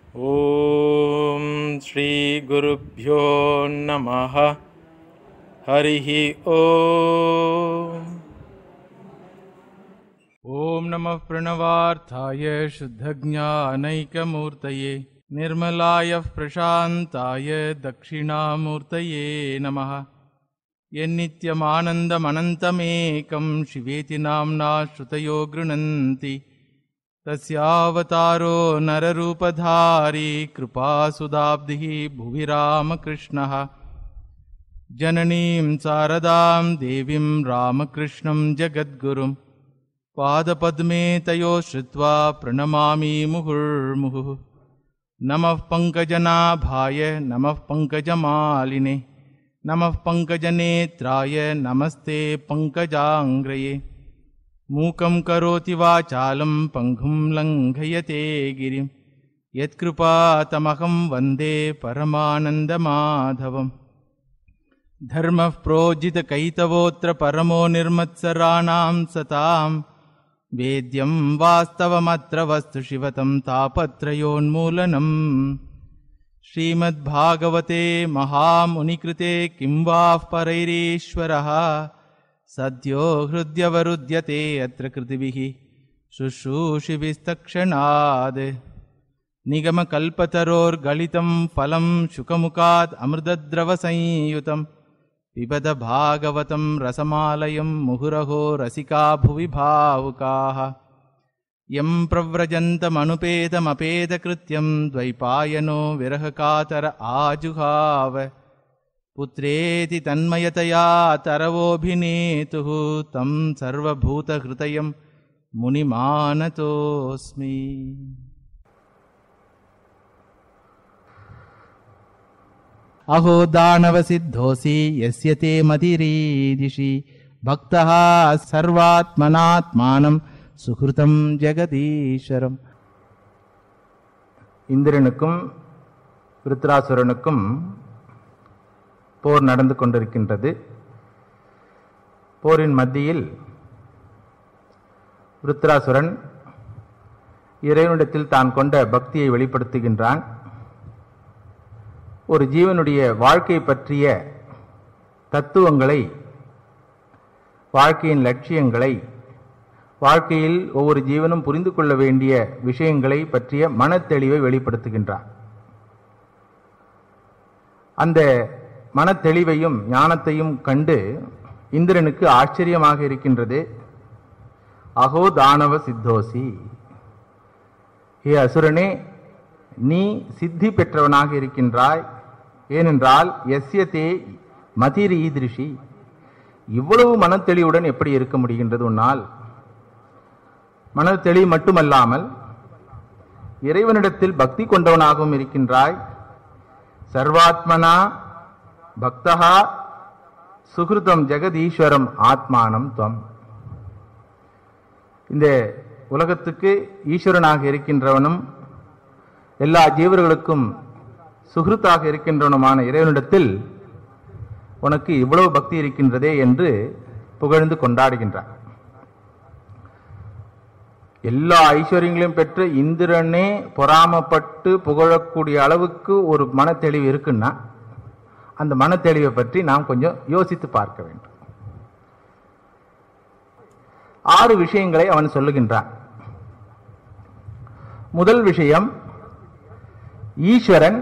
ॐ श्रीगुरुभ्यो नमः हरिः ॐ ॐ नमः प्रणवार्थाय शुद्धज्ञानैकमूर्तये निर्मलाय प्रशान्ताय दक्षिणामूर्तये नमः यन्नित्यमानन्दमनन्तमेकं शिवेति नाम्ना श्रुतयो गृह्णन्ति तस्यावतारो नररूपधारी कृपासुदाब्धिः भुवि रामकृष्णः जननीं शारदां देवीं रामकृष्णं जगद्गुरुं पादपद्मे तयो श्रुत्वा प्रणमामि मुहुर्मुहुः नमः पङ्कजनाभाय नमः पङ्कजमालिने नमः पङ्कजनेत्राय नमस्ते पङ्कजाङ्ग्रये मूकं करोति वाचालं पङ्गुं लङ्घयते गिरिं यत्कृपातमहं वन्दे परमानन्दमाधवम् धर्मः प्रोजितकैतवोऽत्र परमो निर्मत्सराणां सतां वेद्यं वास्तवमत्र वस्तु शिवतं तापत्रयोन्मूलनम् श्रीमद्भागवते महामुनिकृते किं वाः परैरीश्वरः सद्यो हृद्यवरुध्यते अत्र कृतिभिः शुश्रूषिभिस्तक्षणाद् निगमकल्पतरोर्गलितं फलं शुकमुखात् अमृतद्रवसंयुतं पिबद भागवतं रसमालयं मुहुरहो रसिका भुवि भावुकाः यं प्रव्रजन्तमनुपेतमपेदकृत्यं द्वैपायनो विरहकातर आजुहाव पुत्रेति तन्मयतया तरवोऽभिनेतुः तं सर्वभूतहृदयं मुनिमानतोऽस्मि अहो दानवसिद्धोऽसि यस्य ते मतिरीदिशि भक्तः सर्वात्मनात्मानं சுகிருதம் ஜெகதீஸ்வரம் இந்திரனுக்கும் விருத்ராசுரனுக்கும் போர் நடந்து கொண்டிருக்கின்றது போரின் மத்தியில் விருத்ராசுரன் இறைவனிடத்தில் தான் கொண்ட பக்தியை வெளிப்படுத்துகின்றான் ஒரு ஜீவனுடைய வாழ்க்கை பற்றிய தத்துவங்களை வாழ்க்கையின் லட்சியங்களை வாழ்க்கையில் ஒவ்வொரு ஜீவனும் புரிந்து கொள்ள வேண்டிய விஷயங்களை பற்றிய மனத்தெளிவை வெளிப்படுத்துகின்றான் அந்த மனத்தெளிவையும் ஞானத்தையும் கண்டு இந்திரனுக்கு ஆச்சரியமாக இருக்கின்றது அகோ தானவ சித்தோசி ஏ அசுரனே நீ சித்தி பெற்றவனாக இருக்கின்றாய் ஏனென்றால் எஸ்ய தே மதிர் ஈதிருஷி இவ்வளவு மனத்தெளிவுடன் எப்படி இருக்க முடிகின்றது உன்னால் மனத்தெளி மட்டுமல்லாமல் இறைவனிடத்தில் பக்தி கொண்டவனாகவும் இருக்கின்றாய் சர்வாத்மனா பக்தா சுகிருதம் ஜெகதீஸ்வரம் ஆத்மானம் துவம் இந்த உலகத்துக்கு ஈஸ்வரனாக இருக்கின்றவனும் எல்லா ஜீவர்களுக்கும் சுகிருத்தாக இருக்கின்றவனுமான இறைவனிடத்தில் உனக்கு இவ்வளவு பக்தி இருக்கின்றதே என்று புகழ்ந்து கொண்டாடுகின்றான் எல்லா ஐஸ்வர்யங்களையும் பெற்று இந்திரனே பொறாமப்பட்டு புகழக்கூடிய அளவுக்கு ஒரு மனத்தெளிவு இருக்குன்னா அந்த மனத்தெளிவை பற்றி நாம் கொஞ்சம் யோசித்து பார்க்க வேண்டும் ஆறு விஷயங்களை அவன் சொல்லுகின்றான் முதல் விஷயம் ஈஸ்வரன்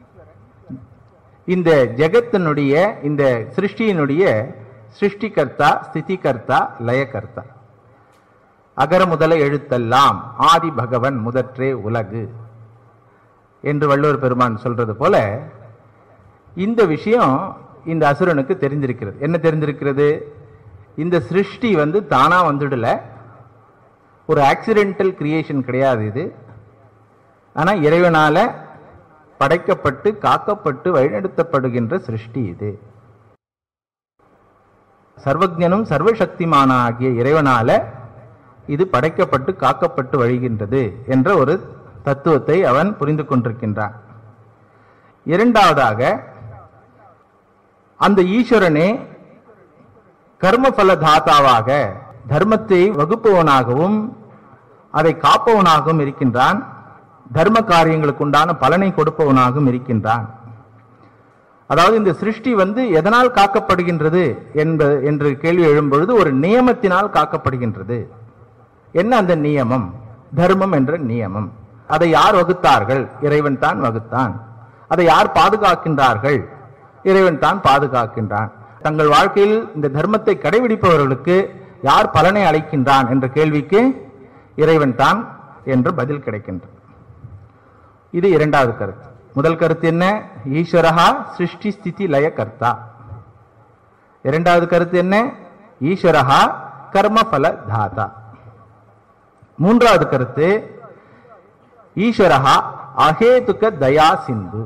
இந்த ஜெகத்தினுடைய இந்த சிருஷ்டியினுடைய சிருஷ்டிகர்த்தா ஸ்திதிகர்த்தா லயகர்த்தா அகர முதல எழுத்தெல்லாம் ஆதி பகவன் முதற்றே உலகு என்று வள்ளுவர் பெருமான் சொல்றது போல இந்த விஷயம் இந்த அசுரனுக்கு தெரிஞ்சிருக்கிறது என்ன தெரிஞ்சிருக்கிறது இந்த சிருஷ்டி வந்து தானா வந்துடல ஒரு ஆக்சிடென்டல் கிரியேஷன் கிடையாது இது ஆனா இறைவனால படைக்கப்பட்டு காக்கப்பட்டு வழிநடத்தப்படுகின்ற சிருஷ்டி இது சர்வஜனும் சர்வசக்திமான ஆகிய இறைவனால இது படைக்கப்பட்டு காக்கப்பட்டு வழிகின்றது என்ற ஒரு தத்துவத்தை அவன் புரிந்து கொண்டிருக்கின்றான் இரண்டாவதாக அந்த ஈஸ்வரனே கர்மபல தாத்தாவாக தர்மத்தை வகுப்பவனாகவும் அதை காப்பவனாகவும் இருக்கின்றான் தர்ம காரியங்களுக்கு உண்டான பலனை கொடுப்பவனாகவும் இருக்கின்றான் அதாவது இந்த சிருஷ்டி வந்து எதனால் காக்கப்படுகின்றது என்ப என்று கேள்வி எழும்பொழுது ஒரு நியமத்தினால் காக்கப்படுகின்றது என்ன அந்த நியமம் தர்மம் என்ற நியமம் அதை யார் வகுத்தார்கள் இறைவன் தான் வகுத்தான் அதை யார் பாதுகாக்கின்றார்கள் இறைவன் தான் பாதுகாக்கின்றான் தங்கள் வாழ்க்கையில் இந்த தர்மத்தை கடைபிடிப்பவர்களுக்கு யார் பலனை அளிக்கின்றான் என்ற கேள்விக்கு இறைவன் தான் என்று பதில் கிடைக்கின்றது இது இரண்டாவது கருத்து முதல் கருத்து என்ன ஈஸ்வரஹா சிருஷ்டி ஸ்திதி லய கர்த்தா இரண்டாவது கருத்து என்ன ஈஸ்வரஹா கர்மபல தாதா மூன்றாவது கருத்து ஈஸ்வரஹா அகேதுக தயா சிந்து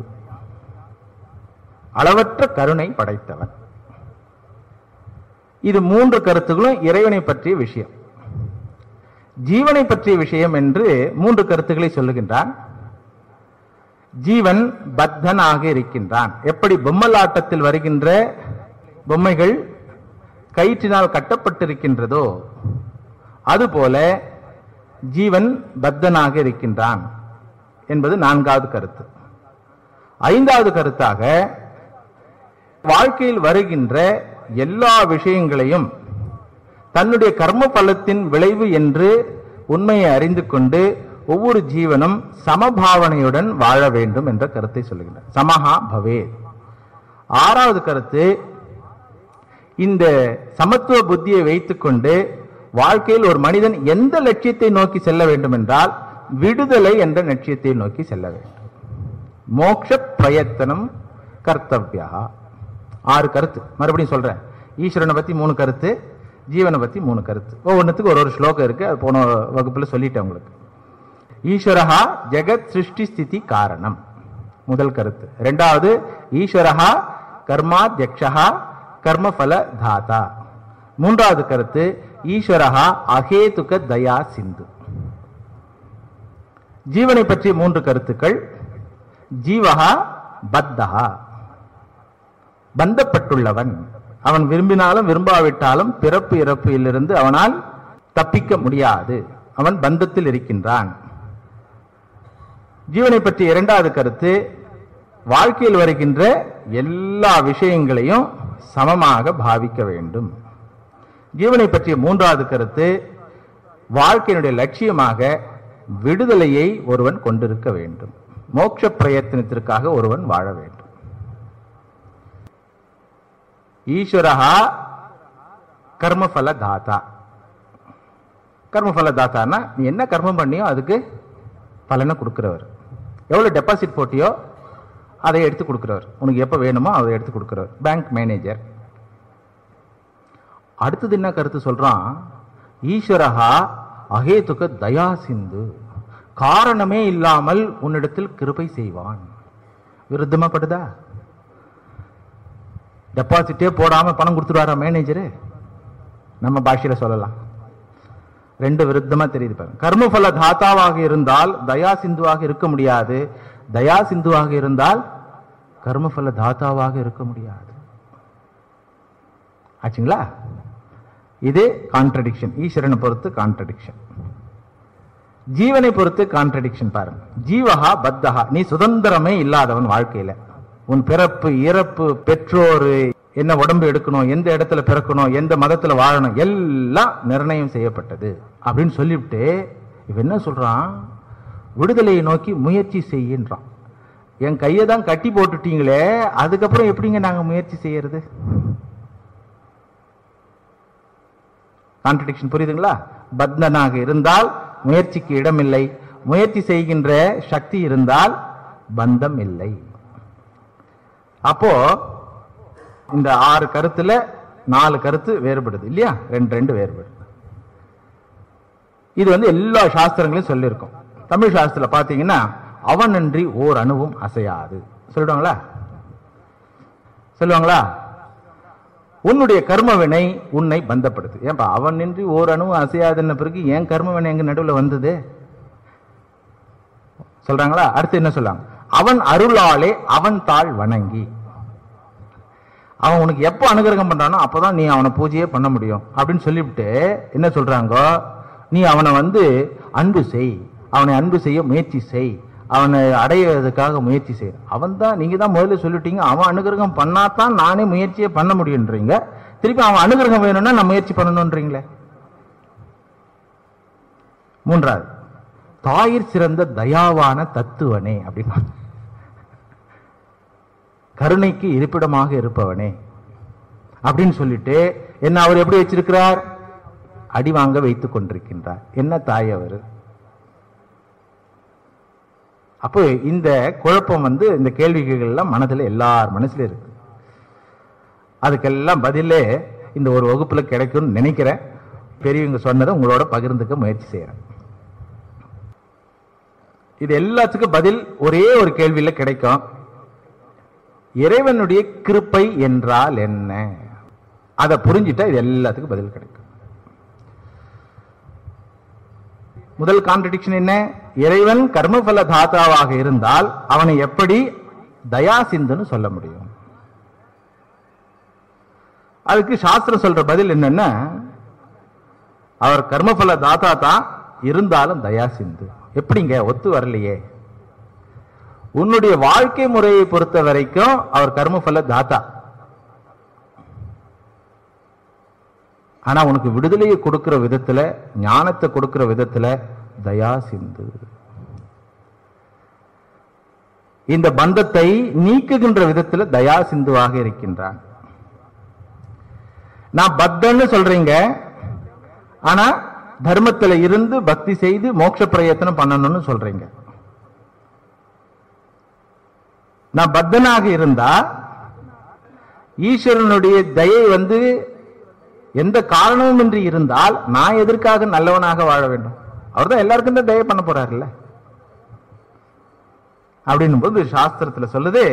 அளவற்ற கருணை படைத்தவன் இது மூன்று கருத்துகளும் இறைவனை பற்றிய விஷயம் ஜீவனை பற்றிய விஷயம் என்று மூன்று கருத்துக்களை சொல்லுகின்றான் ஜீவன் பத்தனாக இருக்கின்றான் எப்படி பொம்மலாட்டத்தில் வருகின்ற பொம்மைகள் கயிற்றினால் கட்டப்பட்டிருக்கின்றதோ அதுபோல ஜீவன் பத்தனாக இருக்கின்றான் என்பது நான்காவது கருத்து ஐந்தாவது கருத்தாக வாழ்க்கையில் வருகின்ற எல்லா விஷயங்களையும் தன்னுடைய கர்ம பலத்தின் விளைவு என்று உண்மையை அறிந்து கொண்டு ஒவ்வொரு ஜீவனும் சமபாவனையுடன் வாழ வேண்டும் என்ற கருத்தை சொல்லுகின்றார் சமஹா பவே ஆறாவது கருத்து இந்த சமத்துவ புத்தியை வைத்துக்கொண்டு வாழ்க்கையில் ஒரு மனிதன் எந்த லட்சியத்தை நோக்கி செல்ல வேண்டும் என்றால் விடுதலை என்ற லட்சியத்தை நோக்கி செல்ல வேண்டும் மோக்ஷ பிரயத்தனம் கர்த்தவ்யா ஆறு கருத்து மறுபடியும் சொல்றேன் ஈஸ்வரனை பத்தி மூணு கருத்து ஜீவனை பத்தி மூணு கருத்து ஒவ்வொன்றுத்துக்கு ஒரு ஒரு ஸ்லோகம் இருக்கு அது போன வகுப்புல சொல்லிட்டேன் உங்களுக்கு ஈஸ்வரஹா ஜெகத் சிருஷ்டி ஸ்திதி காரணம் முதல் கருத்து இரண்டாவது ஈஸ்வரஹா கர்மாத்யக்ஷா கர்மபல தாதா மூன்றாவது கருத்து ஈஸ்வரஹா அகேதுக தயா சிந்து ஜீவனை பற்றிய மூன்று கருத்துக்கள் ஜீவஹா பத்தஹா பந்தப்பட்டுள்ளவன் அவன் விரும்பினாலும் விரும்பாவிட்டாலும் பிறப்பு இறப்பிலிருந்து அவனால் தப்பிக்க முடியாது அவன் பந்தத்தில் இருக்கின்றான் ஜீவனை பற்றிய இரண்டாவது கருத்து வாழ்க்கையில் வருகின்ற எல்லா விஷயங்களையும் சமமாக பாவிக்க வேண்டும் ஜீவனை பற்றிய மூன்றாவது கருத்து வாழ்க்கையினுடைய லட்சியமாக விடுதலையை ஒருவன் கொண்டிருக்க வேண்டும் மோட்ச பிரயத்தனத்திற்காக ஒருவன் வாழ வேண்டும் ஈஸ்வரஹா கர்மபல தாத்தா கர்மபல தாத்தான்னா நீ என்ன கர்மம் பண்ணியோ அதுக்கு பலனை கொடுக்கிறவர் எவ்வளவு டெபாசிட் போட்டியோ அதை எடுத்து கொடுக்கிறவர் உனக்கு எப்போ வேணுமோ அதை எடுத்து கொடுக்கிறவர் பேங்க் மேனேஜர் அடுத்தது என்ன கருத்து சொல்றான் ஈஸ்வரஹா அகேதுக தயா சிந்து காரணமே இல்லாமல் உன்னிடத்தில் கிருபை செய்வான் விருத்தமா படுதா டெபாசிட்டே போடாம பணம் கொடுத்துருவாரா மேனேஜரு நம்ம பாஷையில சொல்லலாம் ரெண்டு விருத்தமா தெரியுது பாருங்க கர்மபல தாத்தாவாக இருந்தால் தயா சிந்துவாக இருக்க முடியாது தயா சிந்துவாக இருந்தால் கர்மபல தாத்தாவாக இருக்க முடியாது ஆச்சுங்களா இது கான்ட்ரடிக்ஷன் ஈஸ்வரனை பொறுத்து கான்ட்ரடிக்ஷன் ஜீவனை பொறுத்து கான்ட்ரடிக்ஷன் பாருங்க ஜீவஹா பத்தஹா நீ சுதந்திரமே இல்லாதவன் வாழ்க்கையில உன் பிறப்பு இறப்பு பெற்றோர் என்ன உடம்பு எடுக்கணும் எந்த இடத்துல பிறக்கணும் எந்த மதத்துல வாழணும் எல்லாம் நிர்ணயம் செய்யப்பட்டது அப்படின்னு சொல்லிவிட்டு இவன் என்ன சொல்றான் விடுதலையை நோக்கி முயற்சி செய்கின்றான் என் கையை தான் கட்டி போட்டுட்டீங்களே அதுக்கப்புறம் எப்படிங்க நாங்க முயற்சி செய்யறது கான்ட்ரடிக்ஷன் புரியுதுங்களா பத்மனாக இருந்தால் முயற்சிக்கு இடமில்லை முயற்சி செய்கின்ற சக்தி இருந்தால் பந்தம் இல்லை அப்போ இந்த ஆறு கருத்துல நாலு கருத்து வேறுபடுது இல்லையா ரெண்டு ரெண்டு வேறுபடுது இது வந்து எல்லா சாஸ்திரங்களையும் சொல்லியிருக்கோம் தமிழ் சாஸ்திரத்துல பாத்தீங்கன்னா அவனன்றி ஓர் அணுவும் அசையாது சொல்லிடுவாங்களா சொல்லுவாங்களா உன்னுடைய கர்ம வினை உன்னை பந்தப்படுது ஏன்பா அவன் நின்றி ஓர் அணுவும் அசையாதுன்ன பிறகு ஏன் கர்ம வினை எங்க நடுவுல வந்தது சொல்றாங்களா அடுத்து என்ன சொல்றாங்க அவன் அருளாலே அவன் தாள் வணங்கி அவன் உனக்கு எப்போ அனுகிரகம் பண்றானோ அப்பதான் நீ அவனை பூஜையே பண்ண முடியும் அப்படின்னு சொல்லிவிட்டு என்ன சொல்றாங்க நீ அவனை வந்து அன்பு செய் அவனை அன்பு செய்ய முயற்சி செய் அவனை அடையிறதுக்காக முயற்சி செய்யறான் அவன் தான் நீங்க தான் முதல்ல சொல்லிட்டீங்க அவன் அனுகிரகம் பண்ணாதான் நானே முயற்சியை பண்ண முடியுன்றீங்க திருப்பி அவன் அனுகிரகம் வேணும்னா நான் முயற்சி பண்ணணும்ன்றீங்களே மூன்றாவது தாயிற் சிறந்த தயாவான தத்துவனே அப்படின்னா கருணைக்கு இருப்பிடமாக இருப்பவனே அப்படின்னு சொல்லிட்டு என்ன அவர் எப்படி வச்சிருக்கிறார் அடி வாங்க வைத்துக் கொண்டிருக்கின்றார் என்ன தாய் அவர் அப்போ இந்த குழப்பம் வந்து இந்த கேள்விகள் எல்லாம் மனதில் எல்லார் மனசுல இருக்கு அதுக்கெல்லாம் பதிலே இந்த ஒரு வகுப்புல கிடைக்கும்னு நினைக்கிறேன் பெரியவங்க சொன்னதை உங்களோட பகிர்ந்துக்க முயற்சி செய்யறேன் இது எல்லாத்துக்கும் பதில் ஒரே ஒரு கேள்வியில கிடைக்கும் இறைவனுடைய கிருப்பை என்றால் என்ன அதை புரிஞ்சிட்டா இது எல்லாத்துக்கும் பதில் கிடைக்கும் முதல் கான்ட்ரடிக்ஷன் என்ன இறைவன் கர்மபல தாத்தாவாக இருந்தால் அவனை எப்படி தயா சிந்துன்னு சொல்ல முடியும் அதுக்கு சாஸ்திரம் சொல்ற பதில் என்னன்னா அவர் கர்மபல தாத்தா தான் இருந்தாலும் தயா சிந்து எப்படிங்க ஒத்து வரலையே உன்னுடைய வாழ்க்கை முறையை பொறுத்த வரைக்கும் அவர் கர்மபல தாத்தா ஆனா உனக்கு விடுதலையை கொடுக்கிற விதத்துல ஞானத்தை கொடுக்கிற விதத்துல தயா சிந்து இந்த பந்தத்தை நீக்குகின்ற விதத்துல தயா சிந்துவாக இருக்கின்றான் நான் பக்தன்னு சொல்றீங்க ஆனா தர்மத்துல இருந்து பக்தி செய்து மோட்ச பிரயத்தனம் பண்ணணும்னு சொல்றீங்க நான் பக்தனாக இருந்தா ஈஸ்வரனுடைய தயை வந்து எந்த காரணமுமின்றி இருந்தால் நான் எதற்காக நல்லவனாக வாழ வேண்டும் அவர் தான் எல்லாருக்கும் தான் தயை பண்ண போறாருல்ல அப்படின்னும் போது சாஸ்திரத்துல சொல்லுது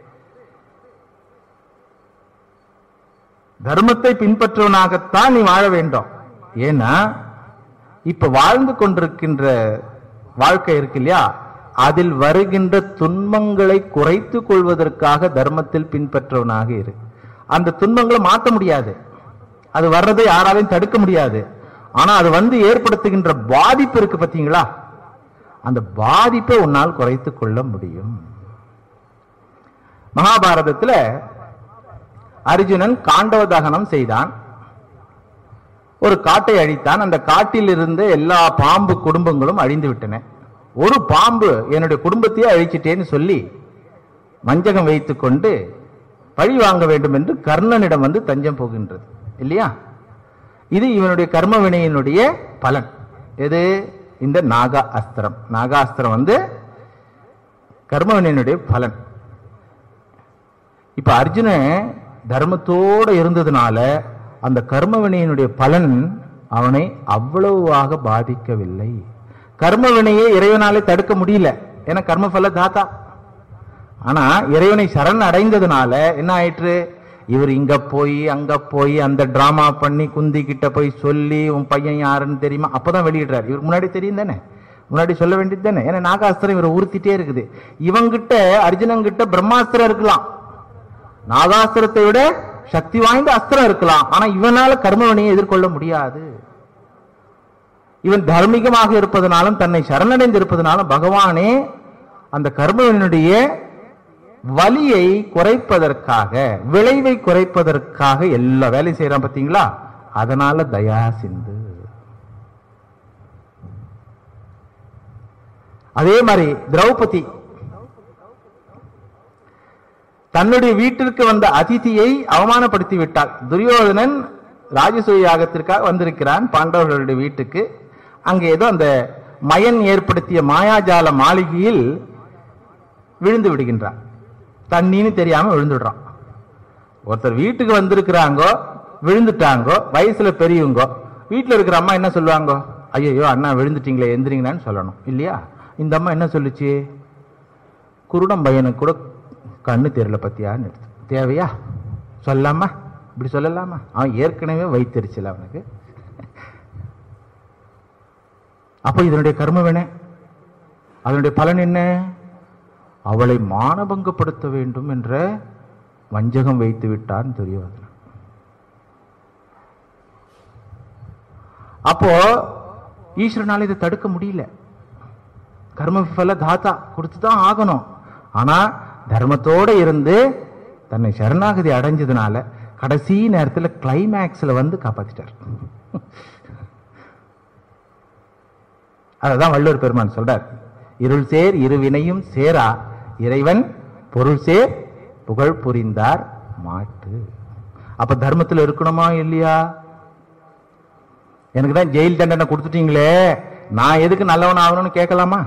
தர்மத்தை பின்பற்றுவனாகத்தான் நீ வாழ வேண்டும் ஏன்னா இப்ப வாழ்ந்து கொண்டிருக்கின்ற வாழ்க்கை இருக்கு இல்லையா அதில் வருகின்ற துன்பங்களை குறைத்துக் கொள்வதற்காக தர்மத்தில் பின்பற்றவனாக இரு அந்த துன்பங்களை மாற்ற முடியாது அது வர்றதை யாராலையும் தடுக்க முடியாது ஆனா அது வந்து ஏற்படுத்துகின்ற பாதிப்பு இருக்கு பாத்தீங்களா அந்த பாதிப்பை உன்னால் குறைத்துக் கொள்ள முடியும் மகாபாரதத்துல அர்ஜுனன் காண்டவ தகனம் செய்தான் ஒரு காட்டை அழித்தான் அந்த காட்டில் இருந்த எல்லா பாம்பு குடும்பங்களும் அழிந்து விட்டன ஒரு பாம்பு என்னுடைய குடும்பத்தையே அழிச்சிட்டேன்னு சொல்லி வஞ்சகம் வைத்துக் கொண்டு பழி வாங்க வேண்டும் என்று கர்ணனிடம் வந்து தஞ்சம் போகின்றது இல்லையா இது இவனுடைய கர்ம வினையினுடைய பலன் எது இந்த நாகா அஸ்திரம் நாகா அஸ்திரம் வந்து கர்ம வினையினுடைய பலன் இப்ப அர்ஜுனன் தர்மத்தோட இருந்ததுனால அந்த கர்ம வினையினுடைய பலன் அவனை அவ்வளவாக பாதிக்கவில்லை கர்ம வினையை இறைவனாலே தடுக்க முடியல ஏன்னா கர்மபல தாத்தா ஆனா இறைவனை சரண் அடைந்ததுனால என்ன ஆயிற்று இவர் இங்க போய் அங்க போய் அந்த டிராமா பண்ணி குந்தி கிட்ட போய் சொல்லி உன் பையன் யாருன்னு தெரியுமா அப்பதான் வெளியிடுறாரு இவருக்கு முன்னாடி தெரியும் தானே முன்னாடி சொல்ல வேண்டியது தானே ஏன்னா நாகாஸ்திரம் இவரை உறுத்திட்டே இருக்குது இவங்கிட்ட அர்ஜுனங்கிட்ட பிரம்மாஸ்திரம் இருக்கலாம் நாகாஸ்திரத்தை விட சக்தி வாய்ந்த அஸ்திரம் இருக்கலாம் ஆனா இவனால கர்மவினையை எதிர்கொள்ள முடியாது இவன் தர்மிகமாக இருப்பதனாலும் தன்னை சரணடைந்து இருப்பதனாலும் பகவானே அந்த கர்மவினுடைய வலியை குறைப்பதற்காக விளைவை குறைப்பதற்காக எல்லா வேலையும் செய்யறான் பாத்தீங்களா அதனால தயா சிந்து அதே மாதிரி திரௌபதி தன்னுடைய வீட்டிற்கு வந்த அதிதியை அவமானப்படுத்தி விட்டாள் துரியோதனன் ராஜசூய யாகத்திற்காக வந்திருக்கிறான் பாண்டவர்களுடைய வீட்டுக்கு அங்கே ஏதோ அந்த மயன் ஏற்படுத்திய மாயாஜால மாளிகையில் விழுந்து விடுகின்றான் தண்ணின்னு தெரியாம விழுந்துடுறான் ஒருத்தர் வீட்டுக்கு வந்திருக்கிறாங்கோ விழுந்துட்டாங்கோ வயசுல பெரியவங்கோ வீட்டுல இருக்கிற அம்மா என்ன சொல்லுவாங்கோ ஐயோ அண்ணா விழுந்துட்டீங்களே எந்திரிங்கன்னு சொல்லணும் இல்லையா இந்த அம்மா என்ன சொல்லுச்சு குருடம் பையனுக்கு கூட கண்ணு தெரியல பத்தியான்னு எடுத்து தேவையா சொல்லாமா இப்படி சொல்லலாமா அவன் ஏற்கனவே வைத்தறிச்சல் அவனுக்கு அப்ப இதனுடைய கர்ம வேணே அதனுடைய பலன் என்ன அவளை மானபங்கப்படுத்த வேண்டும் என்ற வஞ்சகம் வைத்து விட்டான் துரியோதனன் அப்போ ஈஸ்வரனால இதை தடுக்க முடியல கர்ம விஃபல தாத்தா கொடுத்து தான் ஆகணும் ஆனா தர்மத்தோட இருந்து தன்னை சரணாகதி அடைஞ்சதுனால கடைசி நேரத்துல கிளைமேக்ஸ்ல வந்து காப்பாத்திட்டார் அததான் வள்ளுவர் பெருமான் சொல்றார் இருள் சேர் இருவினையும் சேரா இறைவன் பொருள் சேர் புகழ் புரிந்தார் மாட்டு அப்ப தர்மத்துல இருக்கணுமா இல்லையா எனக்கு தான் ஜெயில் தண்டனை கொடுத்துட்டீங்களே நான் எதுக்கு நல்லவன் ஆகணும்னு கேட்கலாமா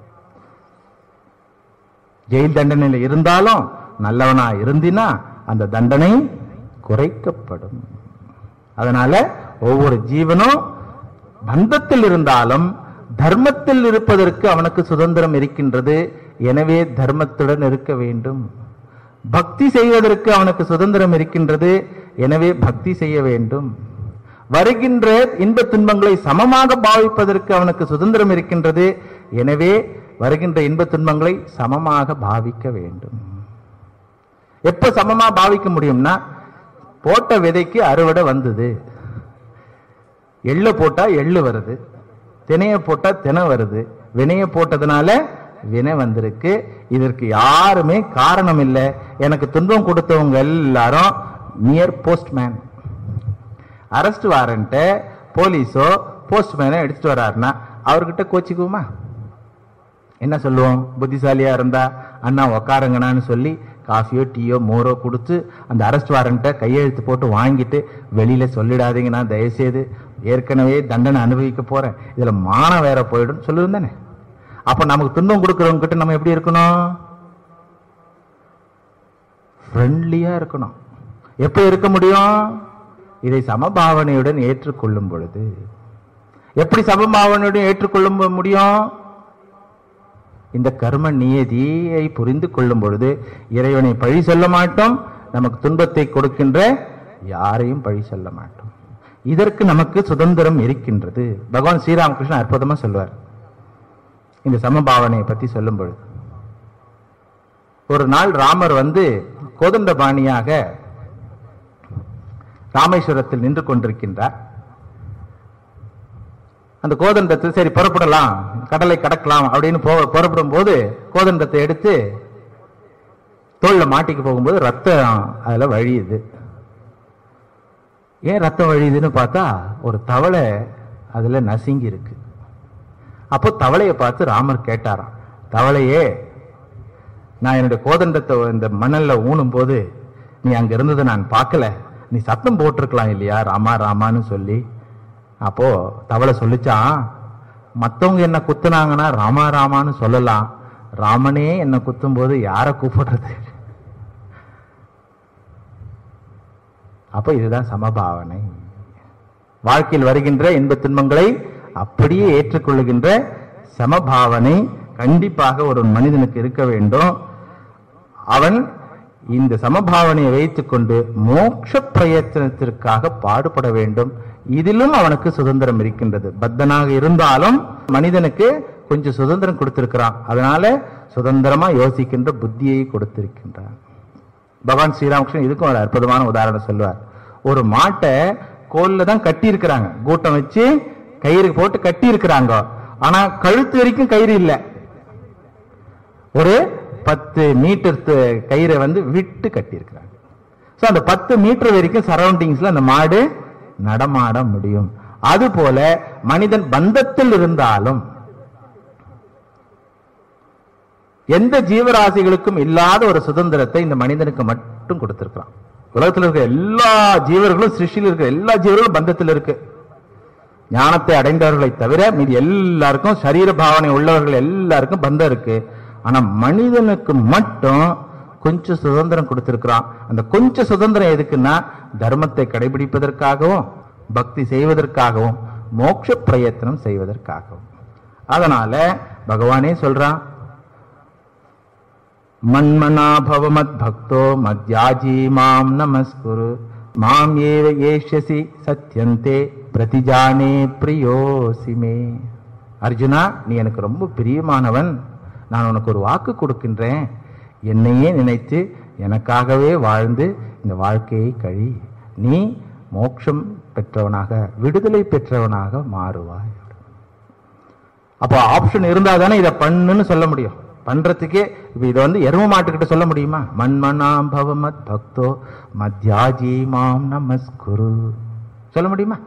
ஜெயில் தண்டனையில் இருந்தாலும் நல்லவனா இருந்தினா அந்த தண்டனை குறைக்கப்படும் அதனால ஒவ்வொரு ஜீவனும் பந்தத்தில் இருந்தாலும் தர்மத்தில் இருப்பதற்கு அவனுக்கு சுதந்திரம் இருக்கின்றது எனவே தர்மத்துடன் இருக்க வேண்டும் பக்தி செய்வதற்கு அவனுக்கு சுதந்திரம் இருக்கின்றது எனவே பக்தி செய்ய வேண்டும் வருகின்ற இன்ப துன்பங்களை சமமாக பாவிப்பதற்கு அவனுக்கு சுதந்திரம் இருக்கின்றது எனவே வருகின்ற இன்ப துன்பங்களை சமமாக பாவிக்க வேண்டும் எப்ப சமமா பாவிக்க முடியும்னா போட்ட விதைக்கு அறுவடை வந்தது எள்ளு போட்டா எள்ளு வருது தினைய போட்டா தினை வருது வினைய போட்டதுனால வினை வந்திருக்கு இதற்கு யாருமே காரணம் இல்லை எனக்கு துன்பம் கொடுத்தவங்க எல்லாரும் நியர் போஸ்ட்மேன் அரெஸ்ட் வாரண்ட்ட போலீஸோ போஸ்ட்மேனோ எடுத்துட்டு வராருன்னா அவர்கிட்ட கோச்சிக்குவோமா என்ன சொல்லுவோம் புத்திசாலியா இருந்தா அண்ணா உக்காருங்கண்ணான்னு சொல்லி காஃபியோ டீயோ மோரோ கொடுத்து அந்த அரெஸ்ட் வாரண்ட்டை கையெழுத்து போட்டு வாங்கிட்டு வெளியில சொல்லிடாதீங்க நான் தயவுசெய்து ஏற்கனவே தண்டனை அனுபவிக்க போறேன் இதுல மானம் வேற போயிடும் சொல்லுவேன் தானே அப்ப நமக்கு துன்பம் கொடுக்கறவங்க கிட்ட நம்ம எப்படி இருக்கணும் ஃப்ரெண்ட்லியா இருக்கணும் எப்ப இருக்க முடியும் இதை சமபாவனையுடன் ஏற்றுக்கொள்ளும் பொழுது எப்படி சமபாவனையுடன் ஏற்றுக்கொள்ளும் முடியும் இந்த கர்ம நியதியை புரிந்து கொள்ளும் பொழுது இறைவனை பழி சொல்ல மாட்டோம் நமக்கு துன்பத்தை கொடுக்கின்ற யாரையும் பழி சொல்ல மாட்டோம் இதற்கு நமக்கு சுதந்திரம் இருக்கின்றது பகவான் ஸ்ரீராமகிருஷ்ணன் அற்புதமா சொல்வார் இந்த சமபாவனையை பத்தி சொல்லும் பொழுது ஒரு நாள் ராமர் வந்து கோதண்டபாணியாக ராமேஸ்வரத்தில் நின்று கொண்டிருக்கின்றார் அந்த கோதண்டத்தை சரி புறப்படலாம் கடலை கடக்கலாம் அப்படின்னு போ புறப்படும் போது கோதண்டத்தை எடுத்து தோல்ல மாட்டிக்கு போகும்போது ரத்தம் அதுல வழியுது ஏன் ரத்தம் வழியுதுன்னு பார்த்தா ஒரு தவளை அதுல நசுங்கி இருக்கு அப்போ தவளையை பார்த்து ராமர் கேட்டாராம் தவளையே நான் என்னுடைய கோதண்டத்தை இந்த மணல்ல ஊனும் போது நீ அங்க இருந்ததை நான் பார்க்கல நீ சத்தம் போட்டிருக்கலாம் இல்லையா ராமா ராமான்னு சொல்லி அப்போ தவளை சொல்லிச்சான் மத்தவங்க என்ன குத்துனாங்கன்னா ராமா ராமான்னு சொல்லலாம் ராமனே என்ன குத்தும் போது யாரை கூப்பிடுறது அப்ப இதுதான் சமபாவனை வாழ்க்கையில் வருகின்ற இன்பத் துன்பங்களை அப்படியே ஏற்றுக்கொள்ளுகின்ற சமபாவனை கண்டிப்பாக ஒரு மனிதனுக்கு இருக்க வேண்டும் அவன் இந்த சமபாவனையை வைத்துக்கொண்டு மோட்ச பிரயத்தனத்திற்காக பாடுபட வேண்டும் இதிலும் அவனுக்கு சுதந்திரம் இருக்கின்றது பக்தனாக இருந்தாலும் மனிதனுக்கு கொஞ்சம் சுதந்திரம் கொடுத்திருக்கிறான் அதனால சுதந்திரமா யோசிக்கின்ற புத்தியை கொடுத்திருக்கின்றான் பகவான் ஸ்ரீராமகிருஷ்ணன் இதுக்கும் ஒரு அற்புதமான உதாரணம் சொல்லுவார் ஒரு மாட்டை கோல்ல தான் கட்டி இருக்கிறாங்க கூட்டம் வச்சு கயிறு போட்டு கட்டி இருக்கிறாங்க ஆனா கழுத்து வரைக்கும் கயிறு இல்ல ஒரு பத்து மீட்டர் கயிறை வந்து விட்டு கட்டி இருக்கிறாங்க சோ அந்த பத்து மீட்டர் வரைக்கும் சரௌண்டிங்ஸ்ல அந்த மாடு நடமாட முடியும் அதுபோல மனிதன் பந்தத்தில் இருந்தாலும் எந்த ஜீவராசிகளுக்கும் இல்லாத ஒரு சுதந்திரத்தை இந்த மனிதனுக்கு மட்டும் கொடுத்திருக்கிறான் உலகத்தில் இருக்க எல்லா ஜீவர்களும் சிருஷ்டியில் இருக்கிற எல்லா ஜீவர்களும் பந்தத்தில் இருக்கு ஞானத்தை அடைந்தவர்களை தவிர மீதி எல்லாருக்கும் சரீர பாவனை உள்ளவர்கள் எல்லாருக்கும் பந்தம் இருக்கு ஆனா மனிதனுக்கு மட்டும் கொஞ்சம் சுதந்திரம் கொடுத்திருக்கிறான் அந்த கொஞ்சம் சுதந்திரம் எதுக்குன்னா தர்மத்தை கடைபிடிப்பதற்காகவும் பக்தி செய்வதற்காகவும் மோட்ச பிரயத்தனம் செய்வதற்காகவும் அதனால பகவானே சொல்றான் மன்மனா பவ மத் பக்தோ மத்யாஜி மாம் நமஸ்குரு மாம் ஏவ ஏஷ்யசி சத்யந்தே பிரதிஜானே பிரியோசி மே அர்ஜுனா நீ எனக்கு ரொம்ப பிரியமானவன் நான் உனக்கு ஒரு வாக்கு கொடுக்கின்றேன் என்னையே நினைத்து எனக்காகவே வாழ்ந்து இந்த வாழ்க்கையை கழி நீ மோட்சம் பெற்றவனாக விடுதலை பெற்றவனாக மாறுவாய் அப்போ ஆப்ஷன் இருந்தா தானே இதை பண்ணுன்னு சொல்ல முடியும் பண்றதுக்கே இப்ப இதை வந்து எரும மாட்டுக்கிட்ட சொல்ல முடியுமா மண்மனாம் பவமத் பக்தோ மத்யாஜி மாம் நமஸ்குரு சொல்ல முடியுமா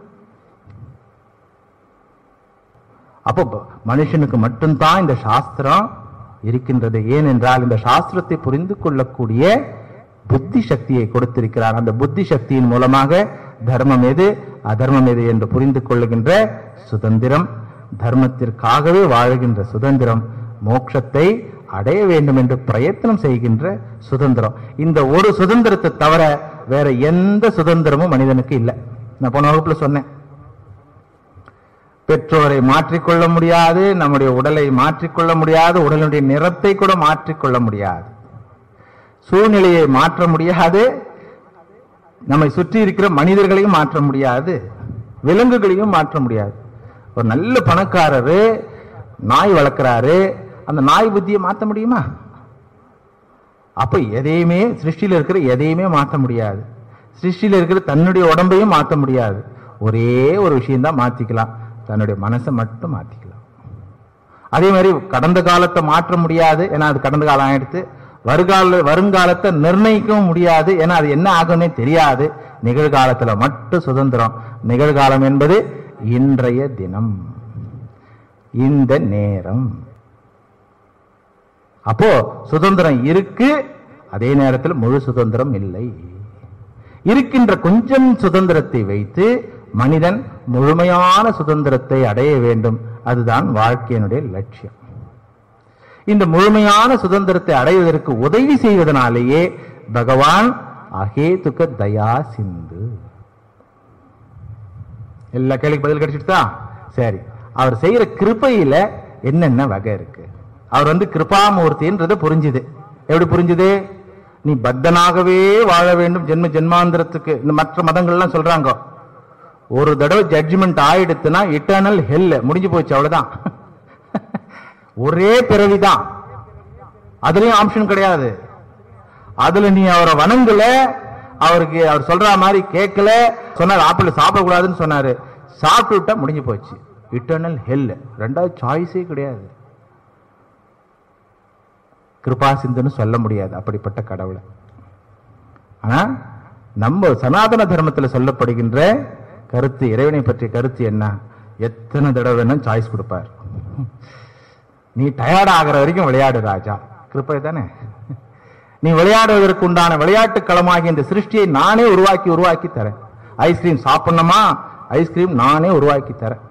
அப்போ ப- மனுஷனுக்கு மட்டும்தான் இந்த சாஸ்திரம் இருக்கின்றது ஏனென்றால் இந்த சாஸ்திரத்தை புரிந்து கொள்ளக்கூடிய புத்தி சக்தியை கொடுத்திருக்கிறார் அந்த புத்தி சக்தியின் மூலமாக தர்மம் எது அதர்மம் எது என்று புரிந்து கொள்ளுகின்ற சுதந்திரம் தர்மத்திற்காகவே வாழுகின்ற சுதந்திரம் மோட்சத்தை அடைய வேண்டும் என்று பிரயத்தனம் செய்கின்ற சுதந்திரம் இந்த ஒரு சுதந்திரத்தை தவிர வேற எந்த சுதந்திரமும் மனிதனுக்கு இல்லை நான் போன வகுப்புல சொன்னேன் பெற்றோரை மாற்றிக்கொள்ள முடியாது நம்முடைய உடலை மாற்றிக்கொள்ள முடியாது உடலுடைய நிறத்தை கூட மாற்றிக்கொள்ள முடியாது சூழ்நிலையை மாற்ற முடியாது நம்மை சுற்றி இருக்கிற மனிதர்களையும் மாற்ற முடியாது விலங்குகளையும் மாற்ற முடியாது ஒரு நல்ல பணக்காரரு நாய் வளர்க்கிறாரு அந்த நாய் புத்தியை மாற்ற முடியுமா அப்ப எதையுமே சிருஷ்டியில இருக்கிற எதையுமே மாற்ற முடியாது சிருஷ்டியில இருக்கிற தன்னுடைய உடம்பையும் மாற்ற முடியாது ஒரே ஒரு விஷயம் தான் மாத்திக்கலாம் தன்னுடைய மனசை மட்டும் மாத்திக்கலாம் அதே மாதிரி கடந்த காலத்தை மாற்ற முடியாது ஏன்னா அது கடந்த காலம் ஆயிடுத்து வருகால வருங்காலத்தை நிர்ணயிக்கவும் முடியாது ஏன்னா அது என்ன ஆகும்னே தெரியாது நிகழ்காலத்துல மட்டும் சுதந்திரம் நிகழ்காலம் என்பது இன்றைய தினம் இந்த நேரம் அப்போ சுதந்திரம் இருக்கு அதே நேரத்தில் முழு சுதந்திரம் இல்லை இருக்கின்ற கொஞ்சம் சுதந்திரத்தை வைத்து மனிதன் முழுமையான சுதந்திரத்தை அடைய வேண்டும் அதுதான் வாழ்க்கையினுடைய லட்சியம் இந்த முழுமையான சுதந்திரத்தை அடைவதற்கு உதவி செய்வதனாலேயே பகவான் அகேதுக தயா சிந்து எல்லா கேள்விக்கு பதில் கிடைச்சிடுதா சரி அவர் செய்யற கிருபையில என்னென்ன வகை இருக்கு அவர் வந்து கிருபாமூர்த்தின்றது புரிஞ்சுது எப்படி புரிஞ்சுது நீ பக்தனாகவே வாழ வேண்டும் ஜென்ம ஜென்மாந்திரத்துக்கு இந்த மற்ற மதங்கள்லாம் சொல்றாங்க ஒரு தடவை ஜட்ஜ்மெண்ட் ஆயிடுத்துன்னா இட்டர்னல் ஹெல் முடிஞ்சு போச்சு அவ்வளவுதான் ஒரே பிறவிதான் அதுலயும் ஆப்ஷன் கிடையாது அதுல நீ அவரை வணங்கல அவருக்கு அவர் சொல்ற மாதிரி கேட்கல சொன்னார் ஆப்பிள் சாப்பிடக்கூடாதுன்னு சொன்னாரு சாப்பிட்டு விட்டா முடிஞ்சு போச்சு இட்டர்னல் ஹெல் ரெண்டாவது சாய்ஸே கிடையாது கிருபா சிந்துன்னு சொல்ல முடியாது அப்படிப்பட்ட கடவுளை ஆனா நம்ம சனாதன தர்மத்துல சொல்லப்படுகின்ற கருத்து இறைவனை பற்றிய கருத்து என்ன எத்தனை தடவை வேணா சாய்ஸ் கொடுப்பார் நீ டயர்ட் ஆகிற வரைக்கும் விளையாடு ராஜா கிருப்பை தானே நீ விளையாடுவதற்கு உண்டான விளையாட்டு களமாகிய இந்த சிருஷ்டியை நானே உருவாக்கி உருவாக்கி தரேன் ஐஸ்கிரீம் சாப்பிடணுமா ஐஸ்கிரீம் நானே உருவாக்கி தரேன்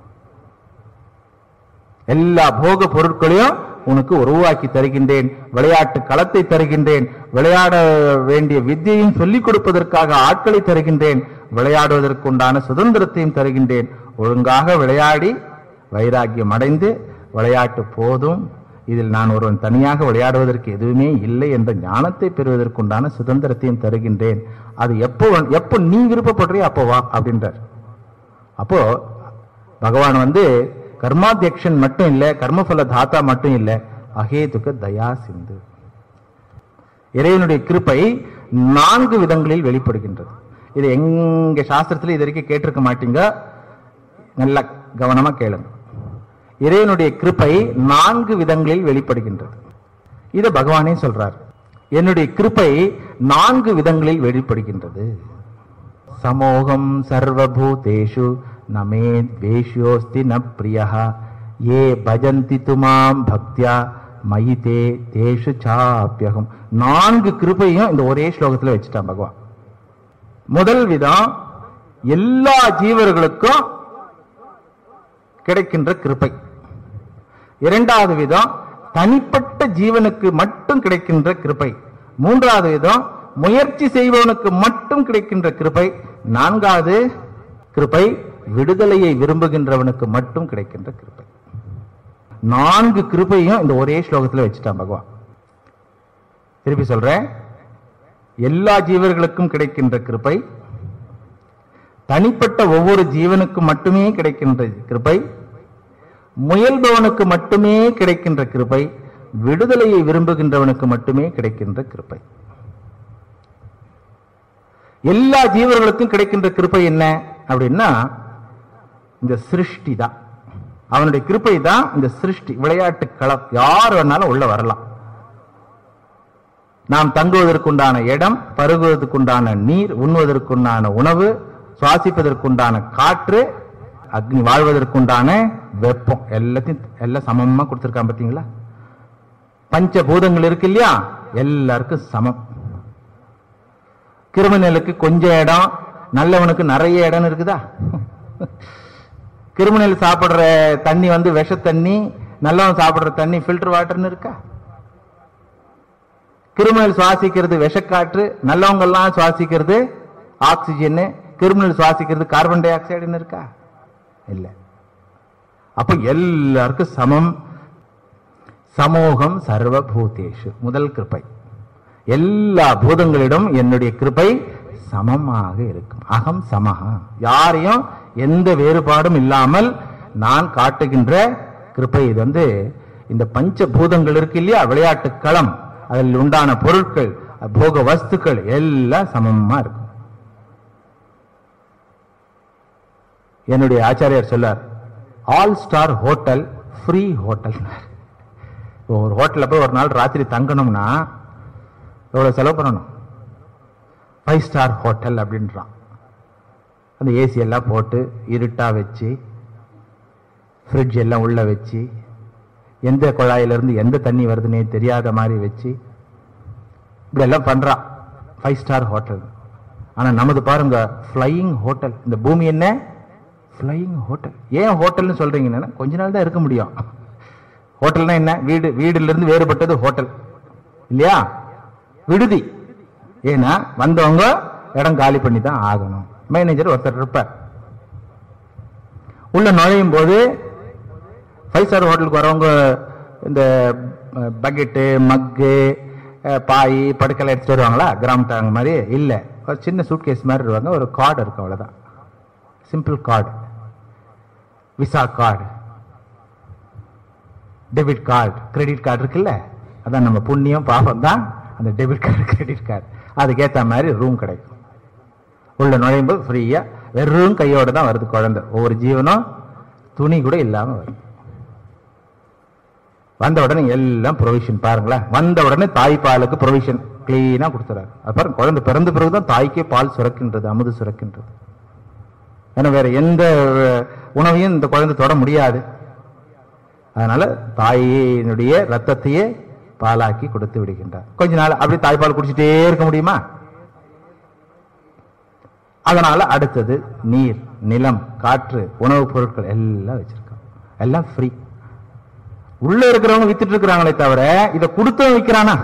எல்லா போக பொருட்களையும் உனக்கு உருவாக்கி தருகின்றேன் விளையாட்டு களத்தை தருகின்றேன் விளையாட வேண்டிய வித்தியையும் சொல்லிக் கொடுப்பதற்காக ஆட்களை தருகின்றேன் விளையாடுவதற்கு உண்டான சுதந்திரத்தையும் தருகின்றேன் ஒழுங்காக விளையாடி வைராக்கியம் அடைந்து விளையாட்டு போதும் இதில் நான் ஒருவன் தனியாக விளையாடுவதற்கு எதுவுமே இல்லை என்ற ஞானத்தை பெறுவதற்குண்டான சுதந்திரத்தையும் தருகின்றேன் அது எப்போ எப்போ நீ விருப்பப்படுறியோ அப்போ வா அப்படின்றார் அப்போ பகவான் வந்து கர்மாத்தியக்ஷன் மட்டும் இல்ல கர்மபல தாத்தா மட்டும் இல்ல அகேதுக தயா சிந்து இறைவனுடைய கிருப்பை நான்கு விதங்களில் வெளிப்படுகின்றது இது எங்க சாஸ்திரத்துல இது வரைக்கும் கேட்டிருக்க மாட்டீங்க நல்லா கவனமா கேளுங்க இறைவனுடைய கிருப்பை நான்கு விதங்களில் வெளிப்படுகின்றது இத பகவானே சொல்றார் என்னுடைய கிருப்பை நான்கு விதங்களில் வெளிப்படுகின்றது சமோகம் சர்வபூதேஷு நமே துவேஷ்யோஸ்தி ந பிரியா ஏ பஜந்தி துமாம் பக்தியா மயிதே தேஷு சாப்பியகம் நான்கு கிருபையும் இந்த ஒரே ஸ்லோகத்துல வச்சுட்டான் பகவான் முதல் விதம் எல்லா ஜீவர்களுக்கும் கிடைக்கின்ற கிருபை இரண்டாவது விதம் தனிப்பட்ட ஜீவனுக்கு மட்டும் கிடைக்கின்ற கிருபை மூன்றாவது விதம் முயற்சி செய்பவனுக்கு மட்டும் கிடைக்கின்ற கிருபை நான்காவது கிருபை விடுதலையை விரும்புகின்றவனுக்கு மட்டும் கிடைக்கின்ற கிருபை நான்கு கிருபையும் இந்த ஒரே ஸ்லோகத்துல வச்சுட்டான் பகவான் திருப்பி சொல்றேன் எல்லா ஜீவர்களுக்கும் கிடைக்கின்ற கிருபை தனிப்பட்ட ஒவ்வொரு ஜீவனுக்கும் மட்டுமே கிடைக்கின்ற கிருபை முயல்பவனுக்கு மட்டுமே கிடைக்கின்ற கிருபை விடுதலையை விரும்புகின்றவனுக்கு மட்டுமே கிடைக்கின்ற கிருபை எல்லா ஜீவர்களுக்கும் கிடைக்கின்ற கிருபை என்ன அப்படின்னா இந்த சிருஷ்டி தான் அவனுடைய கிருபை தான் இந்த சிருஷ்டி விளையாட்டு களம் யார் வேணாலும் உள்ள வரலாம் நாம் தங்குவதற்குண்டான இடம் பருகுவதற்குண்டான நீர் உண்ணுவதற்குண்டான உணவு சுவாசிப்பதற்குண்டான காற்று அக்னி வாழ்வதற்குண்டான வெப்பம் எல்லாத்தையும் எல்லாம் சமமா கொடுத்திருக்கான் பாத்தீங்களா பஞ்ச பூதங்கள் இருக்கு இல்லையா எல்லாருக்கும் சமம் கிரிமினலுக்கு கொஞ்சம் இடம் நல்லவனுக்கு நிறைய இடம் இருக்குதா கிரிமினல் சாப்பிடுற தண்ணி வந்து விஷ தண்ணி நல்லவன் சாப்பிடுற தண்ணி ஃபில்டர் வாட்டர்னு இருக்கா கிரிமினல் சுவாசிக்கிறது விஷக்காற்று நல்லவங்க எல்லாம் சுவாசிக்கிறது ஆக்சிஜன் கிரிமினல் சுவாசிக்கிறது கார்பன் டை ஆக்சைடுன்னு இருக்கா இல்ல அப்ப எல்லாருக்கும் சமம் சமூகம் சர்வபூதேஷு முதல் கிருபை எல்லா பூதங்களிடம் என்னுடைய கிருபை சமமாக இருக்கும் அகம் சமஹா யாரையும் எந்த வேறுபாடும் இல்லாமல் நான் காட்டுகின்ற கிருபை இது வந்து இந்த பஞ்ச பூதங்கள் இருக்கு இல்லையா விளையாட்டு களம் அதில் உண்டான பொருட்கள் போக வஸ்துக்கள் எல்லாம் சமமா இருக்கும் என்னுடைய ஆச்சாரியார் சொல்லார் all star hotel free hotel ஒரு ஹோட்டல்ல போய் ஒரு நாள் ராத்திரி தங்கணும்னா எவ்வளவு செலவு பண்ணணும் ஃபைவ் ஸ்டார் ஹோட்டல் அப்படின்றான் அந்த ஏசி எல்லாம் போட்டு இருட்டா வச்சு ஃப்ரிட்ஜ் எல்லாம் உள்ள வச்சு எந்த குழாயிலிருந்து எந்த தண்ணி வருதுன்னே தெரியாத மாதிரி வச்சு இப்படி எல்லாம் பண்றான் ஃபைவ் ஸ்டார் ஹோட்டல் ஆனா நமது பாருங்க ஃப்ளையிங் ஹோட்டல் இந்த பூமி என்ன ஃப்ளையிங் ஹோட்டல் ஏன் ஹோட்டல்னு சொல்றீங்கன்னா கொஞ்ச நாள் தான் இருக்க முடியும் ஹோட்டல்னா என்ன வீடு வீடுல இருந்து வேறுபட்டது ஹோட்டல் இல்லையா விடுதி ஏன்னா வந்தவங்க இடம் காலி பண்ணி தான் ஆகணும் மேனேஜர் ஒருத்தர் இருப்பார் உள்ள நுழையும் போது ஃபைவ் ஸ்டார் ஹோட்டலுக்கு வரவங்க இந்த பக்கெட்டு மக்கு பாய் படுக்கலை எடுத்துட்டு வருவாங்களா கிராம் டாங் மாதிரி இல்லை ஒரு சின்ன சூட்கேஸ் மாதிரி வருவாங்க ஒரு கார்டு இருக்கும் அவ்வளோதான் simple card Visa card debit card credit card இருக்குல்ல அதான் நம்ம புண்ணியம் பாவம் தான் அந்த டெபிட் கார்டு கிரெடிட் கார்டு அதுக்கேற்ற மாதிரி ரூம் கிடைக்கும் உள்ள நுழையும் போது ஃப்ரீயா வெறும் கையோட தான் வருது குழந்தை ஒவ்வொரு ஜீவனும் துணி கூட இல்லாம வருது வந்த உடனே எல்லாம் ப்ரொவிஷன் பாருங்களேன் வந்த உடனே தாய்ப்பாலுக்கு ப்ரொவிஷன் கிளீனா கொடுத்துறாரு அது பாருங்க குழந்தை பிறந்த பிறகுதான் தாய்க்கே பால் சுரக்கின்றது அமுது சுரக்கின்றது ஏன்னா வேற எந்த உணவையும் இந்த குழந்தை தொட முடியாது அதனால தாயினுடைய ரத்தத்தையே பாலாக்கி கொடுத்து விடுகின்றார் கொஞ்ச நாள் அப்படி தாய்ப்பால் குடிச்சிட்டே இருக்க முடியுமா அதனால அடுத்தது நீர் நிலம் காற்று உணவுப் பொருட்கள் எல்லாம் வச்சிருக்காங்க எல்லாம் ஃப்ரீ உள்ள இருக்கிறவங்க வித்துட்டு இருக்கிறாங்களே தவிர இதை கொடுத்தவன் விற்கிறானா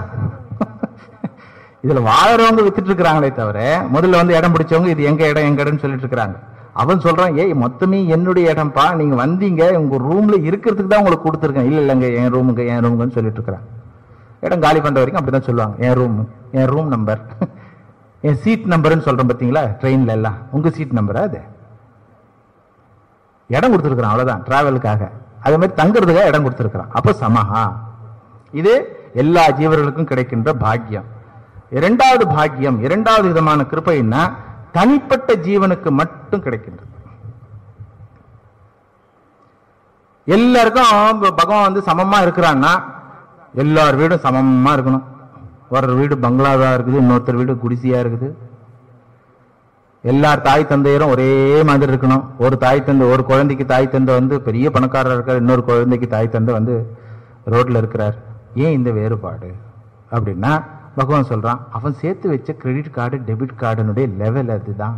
இதுல வாழறவங்க வித்துட்டு இருக்கிறாங்களே தவிர முதல்ல வந்து இடம் பிடிச்சவங்க இது எங்க இடம் எங்க இடம்னு சொல்லிட்டு இருக்கிறாங்க அவன் சொல்றான் ஏய் மொத்தமே என்னுடைய இடம்ப்பா நீங்க வந்தீங்க உங்க ரூம்ல இருக்கிறதுக்கு தான் உங்களுக்கு கொடுத்துருக்கேன் இல்ல இல்லங்க என் ரூமுக்கு என் ரூமுக்குன்னு சொல்லிட்டு இருக்கிறான் இடம் காலி பண்ற வரைக்கும் அப்படிதான் சொல்லுவாங்க என் ரூம் என் ரூம் நம்பர் என் சீட் நம்பர்னு சொல்றேன் பாத்தீங்களா ட்ரெயின்ல எல்லாம் உங்க சீட் நம்பரா அது இடம் கொடுத்துருக்கான் அவ்வளவுதான் டிராவலுக்காக அதே மாதிரி தங்குறதுக்காக இடம் கொடுத்துருக்கான் அப்ப சமஹா இது எல்லா ஜீவர்களுக்கும் கிடைக்கின்ற பாக்கியம் இரண்டாவது பாக்கியம் இரண்டாவது விதமான கிருப்பைன்னா தனிப்பட்ட ஜீவனுக்கு மட்டும் கிடைக்கின்றது எல்லாருக்கும் பகவான் வந்து சமமா இருக்கிறான்னா எல்லார் வீடும் சமமா இருக்கணும் ஒரு வீடு பங்களாவா இருக்குது இன்னொருத்தர் வீடு குடிசையா இருக்குது எல்லார் தாய் தந்தையரும் ஒரே மாதிரி இருக்கணும் ஒரு தாய் தந்தை ஒரு குழந்தைக்கு தாய் தந்தை வந்து பெரிய பணக்காரர் இருக்கார் இன்னொரு குழந்தைக்கு தாய் தந்தை வந்து ரோட்ல இருக்கிறார் ஏன் இந்த வேறுபாடு அப்படின்னா பகவான் சொல்றான் அவன் சேர்த்து வச்ச கிரெடிட் கார்டு டெபிட் கார்டுனுடைய லெவல் அதுதான்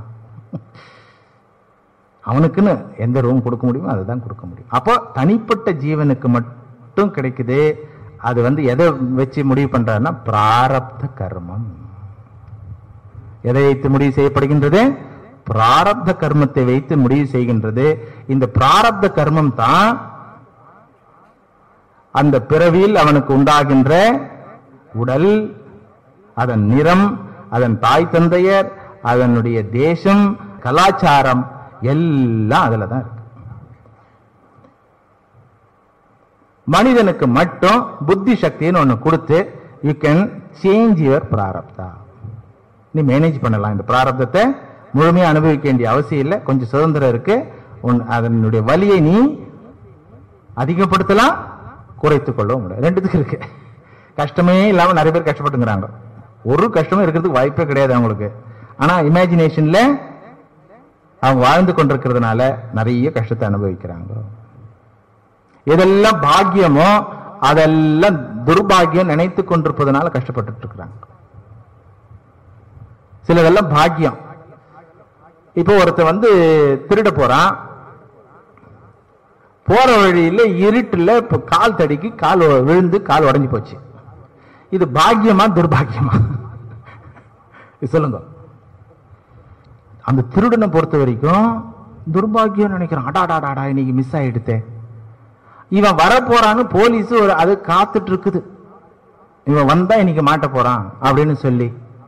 அவனுக்குன்னு எந்த ரூம் கொடுக்க முடியுமோ அதை தான் கொடுக்க முடியும் அப்போ தனிப்பட்ட ஜீவனுக்கு மட்டும் கிடைக்குது அது வந்து எதை வச்சு முடிவு பண்றாருன்னா பிராரப்த கர்மம் எதை வைத்து முடிவு செய்யப்படுகின்றது பிராரப்த கர்மத்தை வைத்து முடிவு செய்கின்றது இந்த பிராரப்த கர்மம் தான் அந்த பிறவியில் அவனுக்கு உண்டாகின்ற உடல் அதன் நிறம் அதன் தாய் தந்தையர் அதனுடைய தேசம் கலாச்சாரம் எல்லாம் அதுல தான் இருக்கு மனிதனுக்கு மட்டும் புத்தி சக்தின்னு ஒண்ணு கொடுத்து யூ கேன் சேஞ்ச் யுவர் பிராரப்தா நீ மேனேஜ் பண்ணலாம் இந்த பிராரப்தத்தை முழுமையா அனுபவிக்க வேண்டிய அவசியம் இல்லை கொஞ்சம் சுதந்திரம் இருக்கு உன் அதனுடைய வலியை நீ அதிகப்படுத்தலாம் குறைத்துக் கொள்ளவும் முடியும் ரெண்டுத்துக்கு இருக்கு கஷ்டமே இல்லாம நிறைய பேர் கஷ்டப்பட்டுங்கிறாங்க ஒரு கஷ்டமும் இருக்கிறதுக்கு வாய்ப்பே கிடையாது அவங்களுக்கு ஆனா இமேஜினேஷன்ல அவங்க வாழ்ந்து கொண்டிருக்கிறதுனால நிறைய கஷ்டத்தை அனுபவிக்கிறாங்க எதெல்லாம் பாக்கியமோ அதெல்லாம் துர்பாக்கியம் நினைத்து கொண்டிருப்பதனால கஷ்டப்பட்டு இருக்கிறாங்க சிலதெல்லாம் பாக்கியம் இப்போ ஒருத்தன் வந்து திருட போறான் போற வழியில இருட்டுல இப்ப கால் தடிக்கு கால் உ- விழுந்து கால் உடைஞ்சு போச்சு இது பாக்கியமா துர்பாக்கியமா இது சொல்லுங்க அந்த திருடனை பொறுத்த வரைக்கும் துர்பாக்கியம் நினைக்கிறான் அடாடாடாடா இன்னைக்கு மிஸ் ஆயிடுத்தே இவன் வர போறான்னு போலீஸ் ஒரு அது காத்துட்டு இருக்குது இவன் வந்தா இன்னைக்கு மாட்ட போறான் அப்படின்னு சொல்லி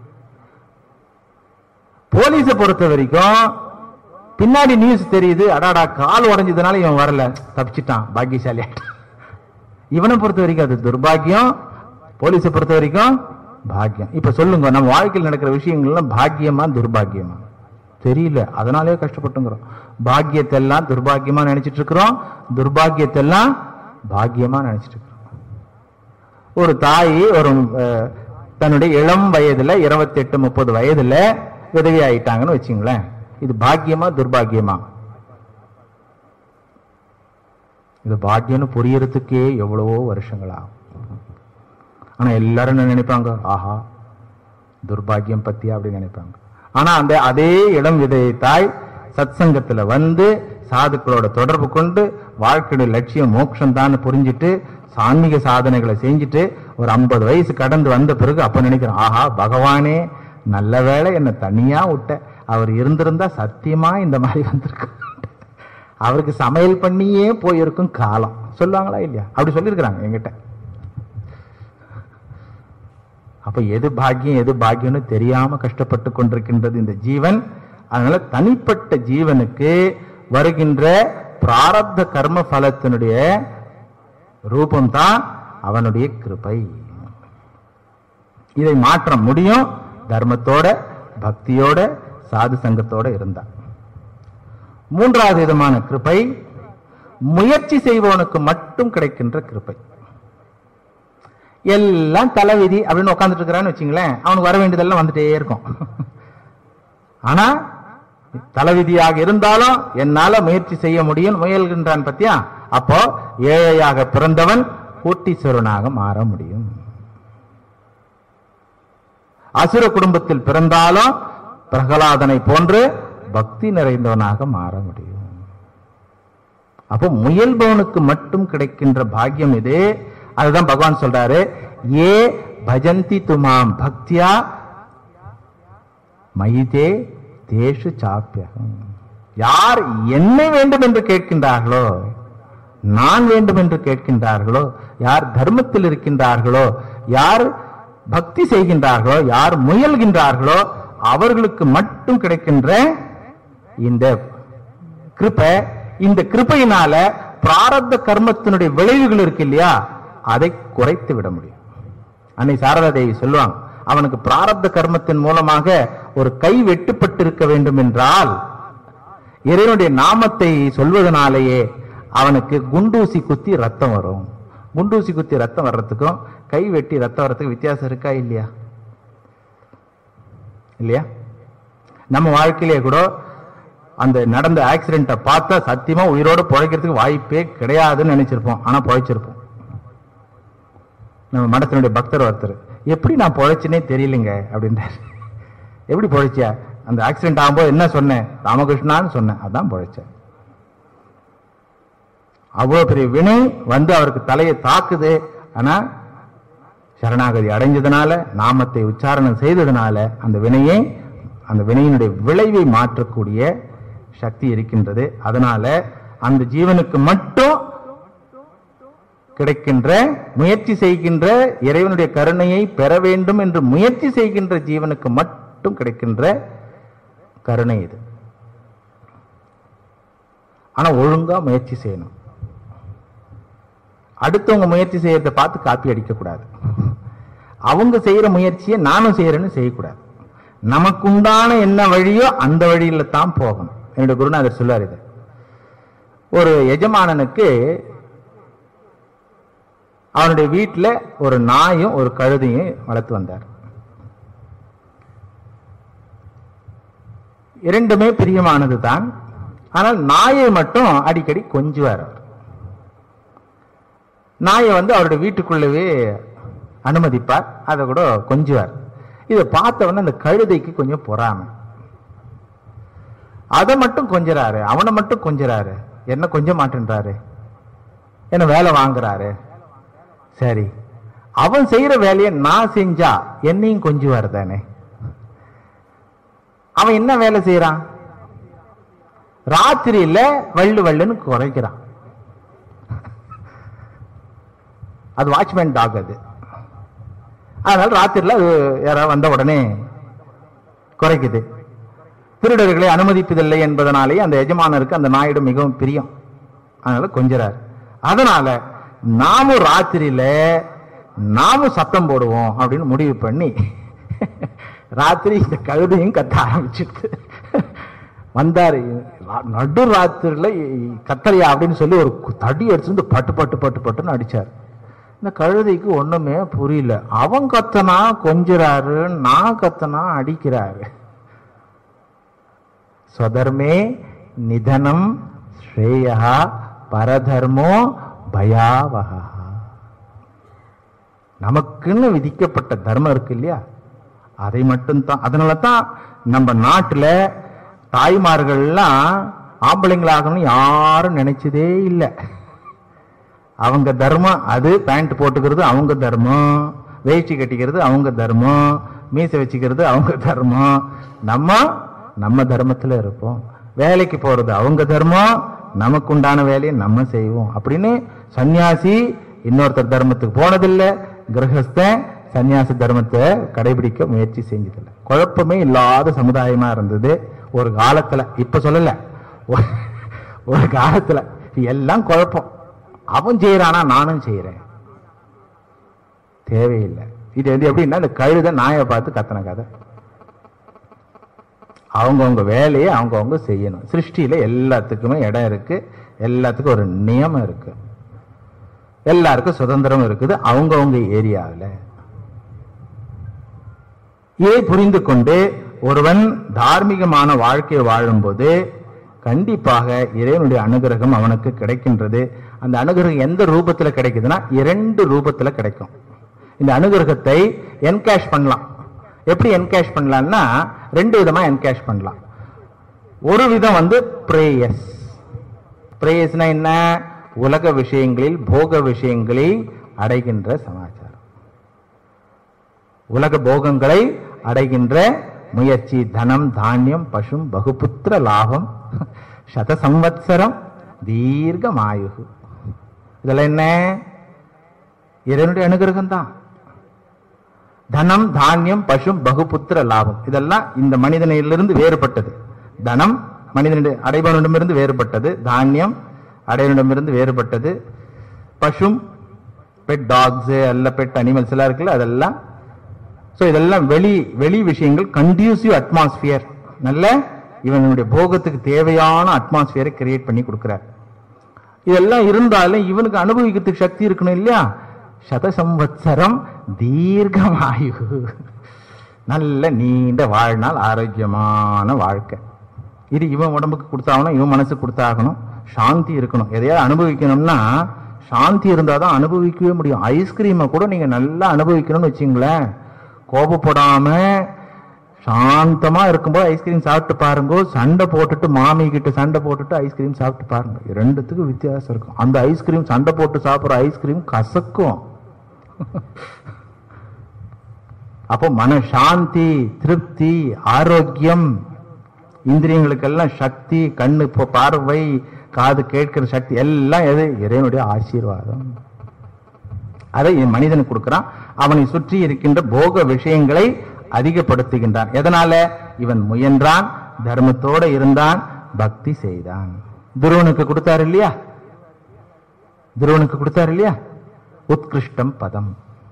போலீஸ பொறுத்த வரைக்கும் பின்னாடி நியூஸ் தெரியுது அடாடா கால் உடைஞ்சதுனால இவன் வரல தப்பிச்சிட்டான் பாக்கியசாலி ஆயிட்டான். இவனை பொறுத்த வரைக்கும் அது துர்பாக்கியம் போலீஸை பொறுத்த வரைக்கும் பாக்கியம் இப்ப சொல்லுங்க நம்ம வாழ்க்கையில் நடக்கிற விஷயங்கள்லாம் பாக்கியமா துர்பாக்கியமா தெரியல அதனாலே கஷ்டப்பட்டுங்கிறோம் பாக்கியத்தை எல்லாம் துர்பாக்கியமா நினைச்சிட்டு இருக்கிறோம் துர்பாக்கியத்தை எல்லாம் பாக்கியமா நினைச்சிட்டு இருக்கிறோம் ஒரு தாய் ஒரு அஹ், தன்னுடைய இளம் வயதுல இருபத்தெட்டு முப்பது வயதுல விதவி ஆயிட்டாங்கன்னு வச்சுங்களேன் இது பாக்கியமா துர்பாக்கியமா இது பாக்கியம்னு புரியறதுக்கே எவ்வளவோ வருஷங்கள் ஆகும் ஆனா எல்லாரும் என்ன நினைப்பாங்க ஆஹா துர்பாக்கியம் பத்தியா அப்படின்னு நினைப்பாங்க ஆனா அந்த அதே இளம் விதை தாய் சத்சங்கத்துல வந்து சாதுக்களோட தொடர்பு கொண்டு வாழ்க்கையோட லட்சியம் மோட்சம் தான் புரிஞ்சிட்டு சான்மீக சாதனைகளை செஞ்சுட்டு ஒரு ஐம்பது வயசு கடந்து வந்த பிறகு அப்ப நினைக்கிறேன் ஆஹா பகவானே நல்ல வேளை என்ன தனியா விட்ட அவர் இருந்திருந்தா சத்தியமா இந்த மாதிரி வந்திருக்கும் அவருக்கு சமையல் பண்ணியே போயிருக்கும் காலம் சொல்லுவாங்களா இல்லையா அப்படி சொல்லியிருக்கிறாங்க என்கிட்ட அப்ப எது பாக்கியம் எது பாக்கியம்னு தெரியாம கஷ்டப்பட்டு கொண்டிருக்கின்றது இந்த ஜீவன் அதனால தனிப்பட்ட ஜீவனுக்கு வருகின்ற பிராரப்த கர்ம பலத்தினுடைய ரூபம்தான் அவனுடைய கிருபை இதை மாற்ற முடியும் தர்மத்தோட பக்தியோட சாது சங்கத்தோட இருந்தா மூன்றாவது விதமான கிருபை முயற்சி செய்பவனுக்கு மட்டும் கிடைக்கின்ற கிருபை எல்லாம் தலைவிதி அப்படின்னு உட்காந்துட்டு இருக்கிறான்னு வச்சுங்களேன் அவனுக்கு வர வேண்டியதெல்லாம் வந்துட்டே இருக்கும் ஆனா தலைவிதியாக இருந்தாலும் என்னால முயற்சி செய்ய முடியும் முயல்கின்றான் பத்தியா அப்போ ஏழையாக பிறந்தவன் கோட்டீஸ்வரனாக மாற முடியும் அசுர குடும்பத்தில் பிறந்தாலும் பிரகலாதனை போன்று பக்தி நிறைந்தவனாக மாற முடியும் அப்போ முயல்பவனுக்கு மட்டும் கிடைக்கின்ற பாக்கியம் இது அதுதான் பகவான் சொல்றாரு ஏ பஜந்தி துமாம் பக்தியா மயிதே தேஷு சாப்பியம் யார் என்னை வேண்டும் என்று கேட்கின்றார்களோ நான் வேண்டும் என்று கேட்கின்றார்களோ யார் தர்மத்தில் இருக்கின்றார்களோ யார் பக்தி செய்கின்றார்களோ யார் முயல்கின்றார்களோ அவர்களுக்கு மட்டும் கிடைக்கின்ற இந்த கிருபை இந்த கிருபையினால பிராரப்த கர்மத்தினுடைய விளைவுகள் இருக்கு இல்லையா அதை குறைத்து விட முடியும் அன்னை சாரதா தேவி சொல்லுவாங்க அவனுக்கு பிராரப்த கர்மத்தின் மூலமாக ஒரு கை வெட்டுப்பட்டிருக்க வேண்டும் என்றால் இறைவனுடைய நாமத்தை சொல்வதனாலேயே அவனுக்கு குண்டூசி குத்தி ரத்தம் வரும் குண்டூசி குத்தி ரத்தம் வர்றதுக்கும் கை வெட்டி ரத்தம் வர்றதுக்கு வித்தியாசம் இருக்கா இல்லையா இல்லையா நம்ம வாழ்க்கையிலே கூட அந்த நடந்த ஆக்சிடென்ட்டை பார்த்தா சத்தியமா உயிரோட பிழைக்கிறதுக்கு வாய்ப்பே கிடையாதுன்னு நினைச்சிருப்போம் ஆனா பிழைச்சிருப்போம் நம்ம மடத்தினுடைய பக்தர் ஒருத்தர் எப்படி நான் பொழைச்சினே தெரியலைங்க அப்படின்றாரு எப்படி பொழைச்சியா அந்த ஆக்சிடென்ட் ஆகும்போது என்ன சொன்னேன் ராமகிருஷ்ணான்னு சொன்னேன் அதான் பொழைச்சேன் அவ்வளவு பெரிய வினை வந்து அவருக்கு தலையை தாக்குது ஆனா சரணாகதி அடைஞ்சதுனால நாமத்தை உச்சாரணம் செய்ததுனால அந்த வினையை அந்த வினையினுடைய விளைவை மாற்றக்கூடிய சக்தி இருக்கின்றது அதனால அந்த ஜீவனுக்கு மட்டும் கிடைக்கின்ற முயற்சி செய்கின்ற இறைவனுடைய கருணையை பெற வேண்டும் என்று முயற்சி செய்கின்ற ஜீவனுக்கு மட்டும் கிடைக்கின்ற கருணை இது ஆனா ஒழுங்கா முயற்சி செய்யணும் அடுத்தவங்க முயற்சி செய்யறதை பார்த்து காப்பி அடிக்க கூடாது அவங்க செய்யற முயற்சியை நானும் செய்யறேன்னு செய்யக்கூடாது நமக்குண்டான என்ன வழியோ அந்த வழியில தான் போகணும் என்னுடைய குருநாதர் சொல்லுவார் இது ஒரு எஜமானனுக்கு அவனுடைய வீட்டுல ஒரு நாயும் ஒரு கழுதையும் வளர்த்து வந்தார் இரண்டுமே பிரியமானது தான் ஆனால் நாயை மட்டும் அடிக்கடி கொஞ்சுவார் அவர். நாயை வந்து அவருடைய வீட்டுக்குள்ளவே அனுமதிப்பார் அதை கூட கொஞ்சுவார் இதை பார்த்தவொடனே அந்த கழுதைக்கு கொஞ்சம் பொறாமை அதை மட்டும் கொஞ்சறாரு அவனை மட்டும் கொஞ்சறாரு என்ன கொஞ்ச மாட்டேன்றாரு என்ன வேலை வாங்குறாரு சரி அவன் செய்யற வேலையை நான் செஞ்சா என்னையும் கொஞ்சுவார் தானே அவன் என்ன வேலை செய்யறான் ராத்திரியில வள்ளு வள்ளுன்னு குறைக்கிறான் அது வாட்ச்மேன் டாக் அது அதனால ராத்திரில அது யாராவது வந்த உடனே குறைக்குது திருடர்களை அனுமதிப்பதில்லை என்பதனாலே அந்த எஜமானருக்கு அந்த நாயிடம் மிகவும் பிரியம் அதனால கொஞ்சறார் அதனால நாமும் ராத்திரியில நாமும் சத்தம் போடுவோம் அப்படின்னு முடிவு பண்ணி ராத்திரி இந்த கழுதையும் கத்த ஆரம்பிச்சிட்டு வந்தாரு ரா- நடு ராத்திரில கத்தலையா அப்படின்னு சொல்லி ஒரு கு- தடி அடிச்சு வந்து பட்டு பட்டு பட்டு பட்டுன்னு அடிச்சார் இந்த கழுதைக்கு ஒண்ணுமே புரியல அவன் கத்தனா கொஞ்சறாரு நான் கத்தனா அடிக்கிறாரு ஸ்வதர்மே நிதனம் ஸ்ரேயா பரதர்மோ பயாவகா நமக்குன்னு விதிக்கப்பட்ட தர்மம் இருக்கு இல்லையா அதை மட்டும்தான் அதனால தான் நம்ம நாட்டுல தாய்மார்கள்லாம் ஆம்பளைங்களாகணும்னு யாரும் நினைச்சதே இல்லை அவங்க தர்மம் அது பேண்ட் போட்டுக்கிறது அவங்க தர்மம் வேஷ்டி கட்டிக்கிறது அவங்க தர்மம் மீசை வச்சுக்கிறது அவங்க தர்மம் நம்ம நம்ம தர்மத்துல இருப்போம் வேலைக்கு போறது அவங்க தர்மம் நமக்கு உண்டான வேலையை நம்ம செய்வோம் அப்படின்னு சன்னியாசி இன்னொருத்தர் தர்மத்துக்கு போனதில்லை கிரகஸ்தன் சன்னியாசி தர்மத்தை கடைபிடிக்க முயற்சி செஞ்சதில்லை குழப்பமே இல்லாத சமுதாயமா இருந்தது ஒரு காலத்துல இப்ப சொல்லல ஒரு- ஒரு காலத்துல எல்லாம் குழப்பம் அவன் செய்யறானா நானும் செய்யறேன் தேவையில்லை இது வந்து எப்படின்னா இந்த கழுதை நாயை பார்த்து கத்தன கதை அவங்கவுங்க வேலையை அவங்கவுங்க செய்யணும் சிருஷ்டியில எல்லாத்துக்குமே இடம் இருக்கு எல்லாத்துக்கும் ஒரு நியமம் இருக்கு எல்லாருக்கும் சுதந்திரம் இருக்குது அவங்கவுங்க ஏரியாவில் இதை புரிந்து கொண்டு ஒருவன் தார்மீகமான வாழ்க்கையை வாழும்போது கண்டிப்பாக இறைவனுடைய அனுகிரகம் அவனுக்கு கிடைக்கின்றது அந்த அனுகிரகம் எந்த ரூபத்துல கிடைக்குதுன்னா இரண்டு ரூபத்துல கிடைக்கும் இந்த அனுகிரகத்தை என்கேஷ் பண்ணலாம் எப்படி என்கேஷ் பண்ணலாம்னா ரெண்டு விதமா என்கேஷ் பண்ணலாம் ஒரு விதம் வந்து பிரேயஸ் பிரேயஸ்னா என்ன உலக விஷயங்களில் போக விஷயங்களில் அடைகின்ற சமாச்சாரம் உலக போகங்களை அடைகின்ற முயற்சி தனம் தானியம் பசும் பகுபுத்திர லாபம் சத சம்வத்சரம் தீர்க்கமாயுகு இதெல்லாம் என்ன இறைவனுடைய அனுகிரகம் தான் தனம் தானியம் பசும் பகுபுத்திர லாபம் இதெல்லாம் இந்த மனிதனிலிருந்து வேறுபட்டது தனம் மனிதனுடைய அடைபவனிடமிருந்து வேறுபட்டது தானியம் அடைவனிடமிருந்து வேறுபட்டது பசும் பெட் டாக்ஸ் அல்ல பெட் அனிமல்ஸ் எல்லாம் இருக்குல்ல அதெல்லாம் ஸோ இதெல்லாம் வெளி வெளி விஷயங்கள் கண்டியூசிவ் அட்மாஸ்பியர் நல்ல இவனுடைய போகத்துக்கு தேவையான அட்மாஸ்பியரை கிரியேட் பண்ணி கொடுக்கிறார் இதெல்லாம் இருந்தாலும் இவனுக்கு அனுபவிக்கிறதுக்கு சக்தி இருக்கணும் இல்லையா சத சம்வத்சரம் தீர்க்கமாயு நல்ல நீண்ட வாழ்நாள் ஆரோக்கியமான வாழ்க்கை இது இவன் உடம்புக்கு கொடுத்தாகணும் இவன் மனசுக்கு கொடுத்தாகணும் சாந்தி இருக்கணும் எதையாவது அனுபவிக்கணும்னா சாந்தி இருந்தால் தான் அனுபவிக்கவே முடியும் ஐஸ்கிரீமை கூட நீங்க நல்லா அனுபவிக்கணும்னு வச்சுங்களேன் கோபப்படாம சாந்தமா இருக்கும்போது ஐஸ்கிரீம் சாப்பிட்டு பாருங்க சண்டை போட்டுட்டு மாமி கிட்ட சண்டை போட்டுட்டு ஐஸ்கிரீம் சாப்பிட்டு பாருங்க ரெண்டுத்துக்கும் வித்தியாசம் இருக்கும் அந்த ஐஸ்கிரீம் சண்டை போட்டு சாப்பிடுற ஐஸ்கிரீம் கசக்கும் அப்போ மன சாந்தி திருப்தி ஆரோக்கியம் இந்திரியங்களுக்கெல்லாம் சக்தி கண்ணு இப்போ பார்வை காது கேட்கிற சக்தி எல்லாம் எது இறைவனுடைய ஆசீர்வாதம் அதை இவன் மனிதனுக்கு கொடுக்கிறான் அவனை சுற்றி இருக்கின்ற போக விஷயங்களை அதிகப்படுத்துகின்றான் எதனால இவன் முயன்றான் தர்மத்தோட இருந்தான் பக்தி செய்தான் துருவனுக்கு கொடுத்தாரு இல்லையா துருவனுக்கு கொடுத்தாரு இல்லையா உத்கிருஷ்டம் பதம்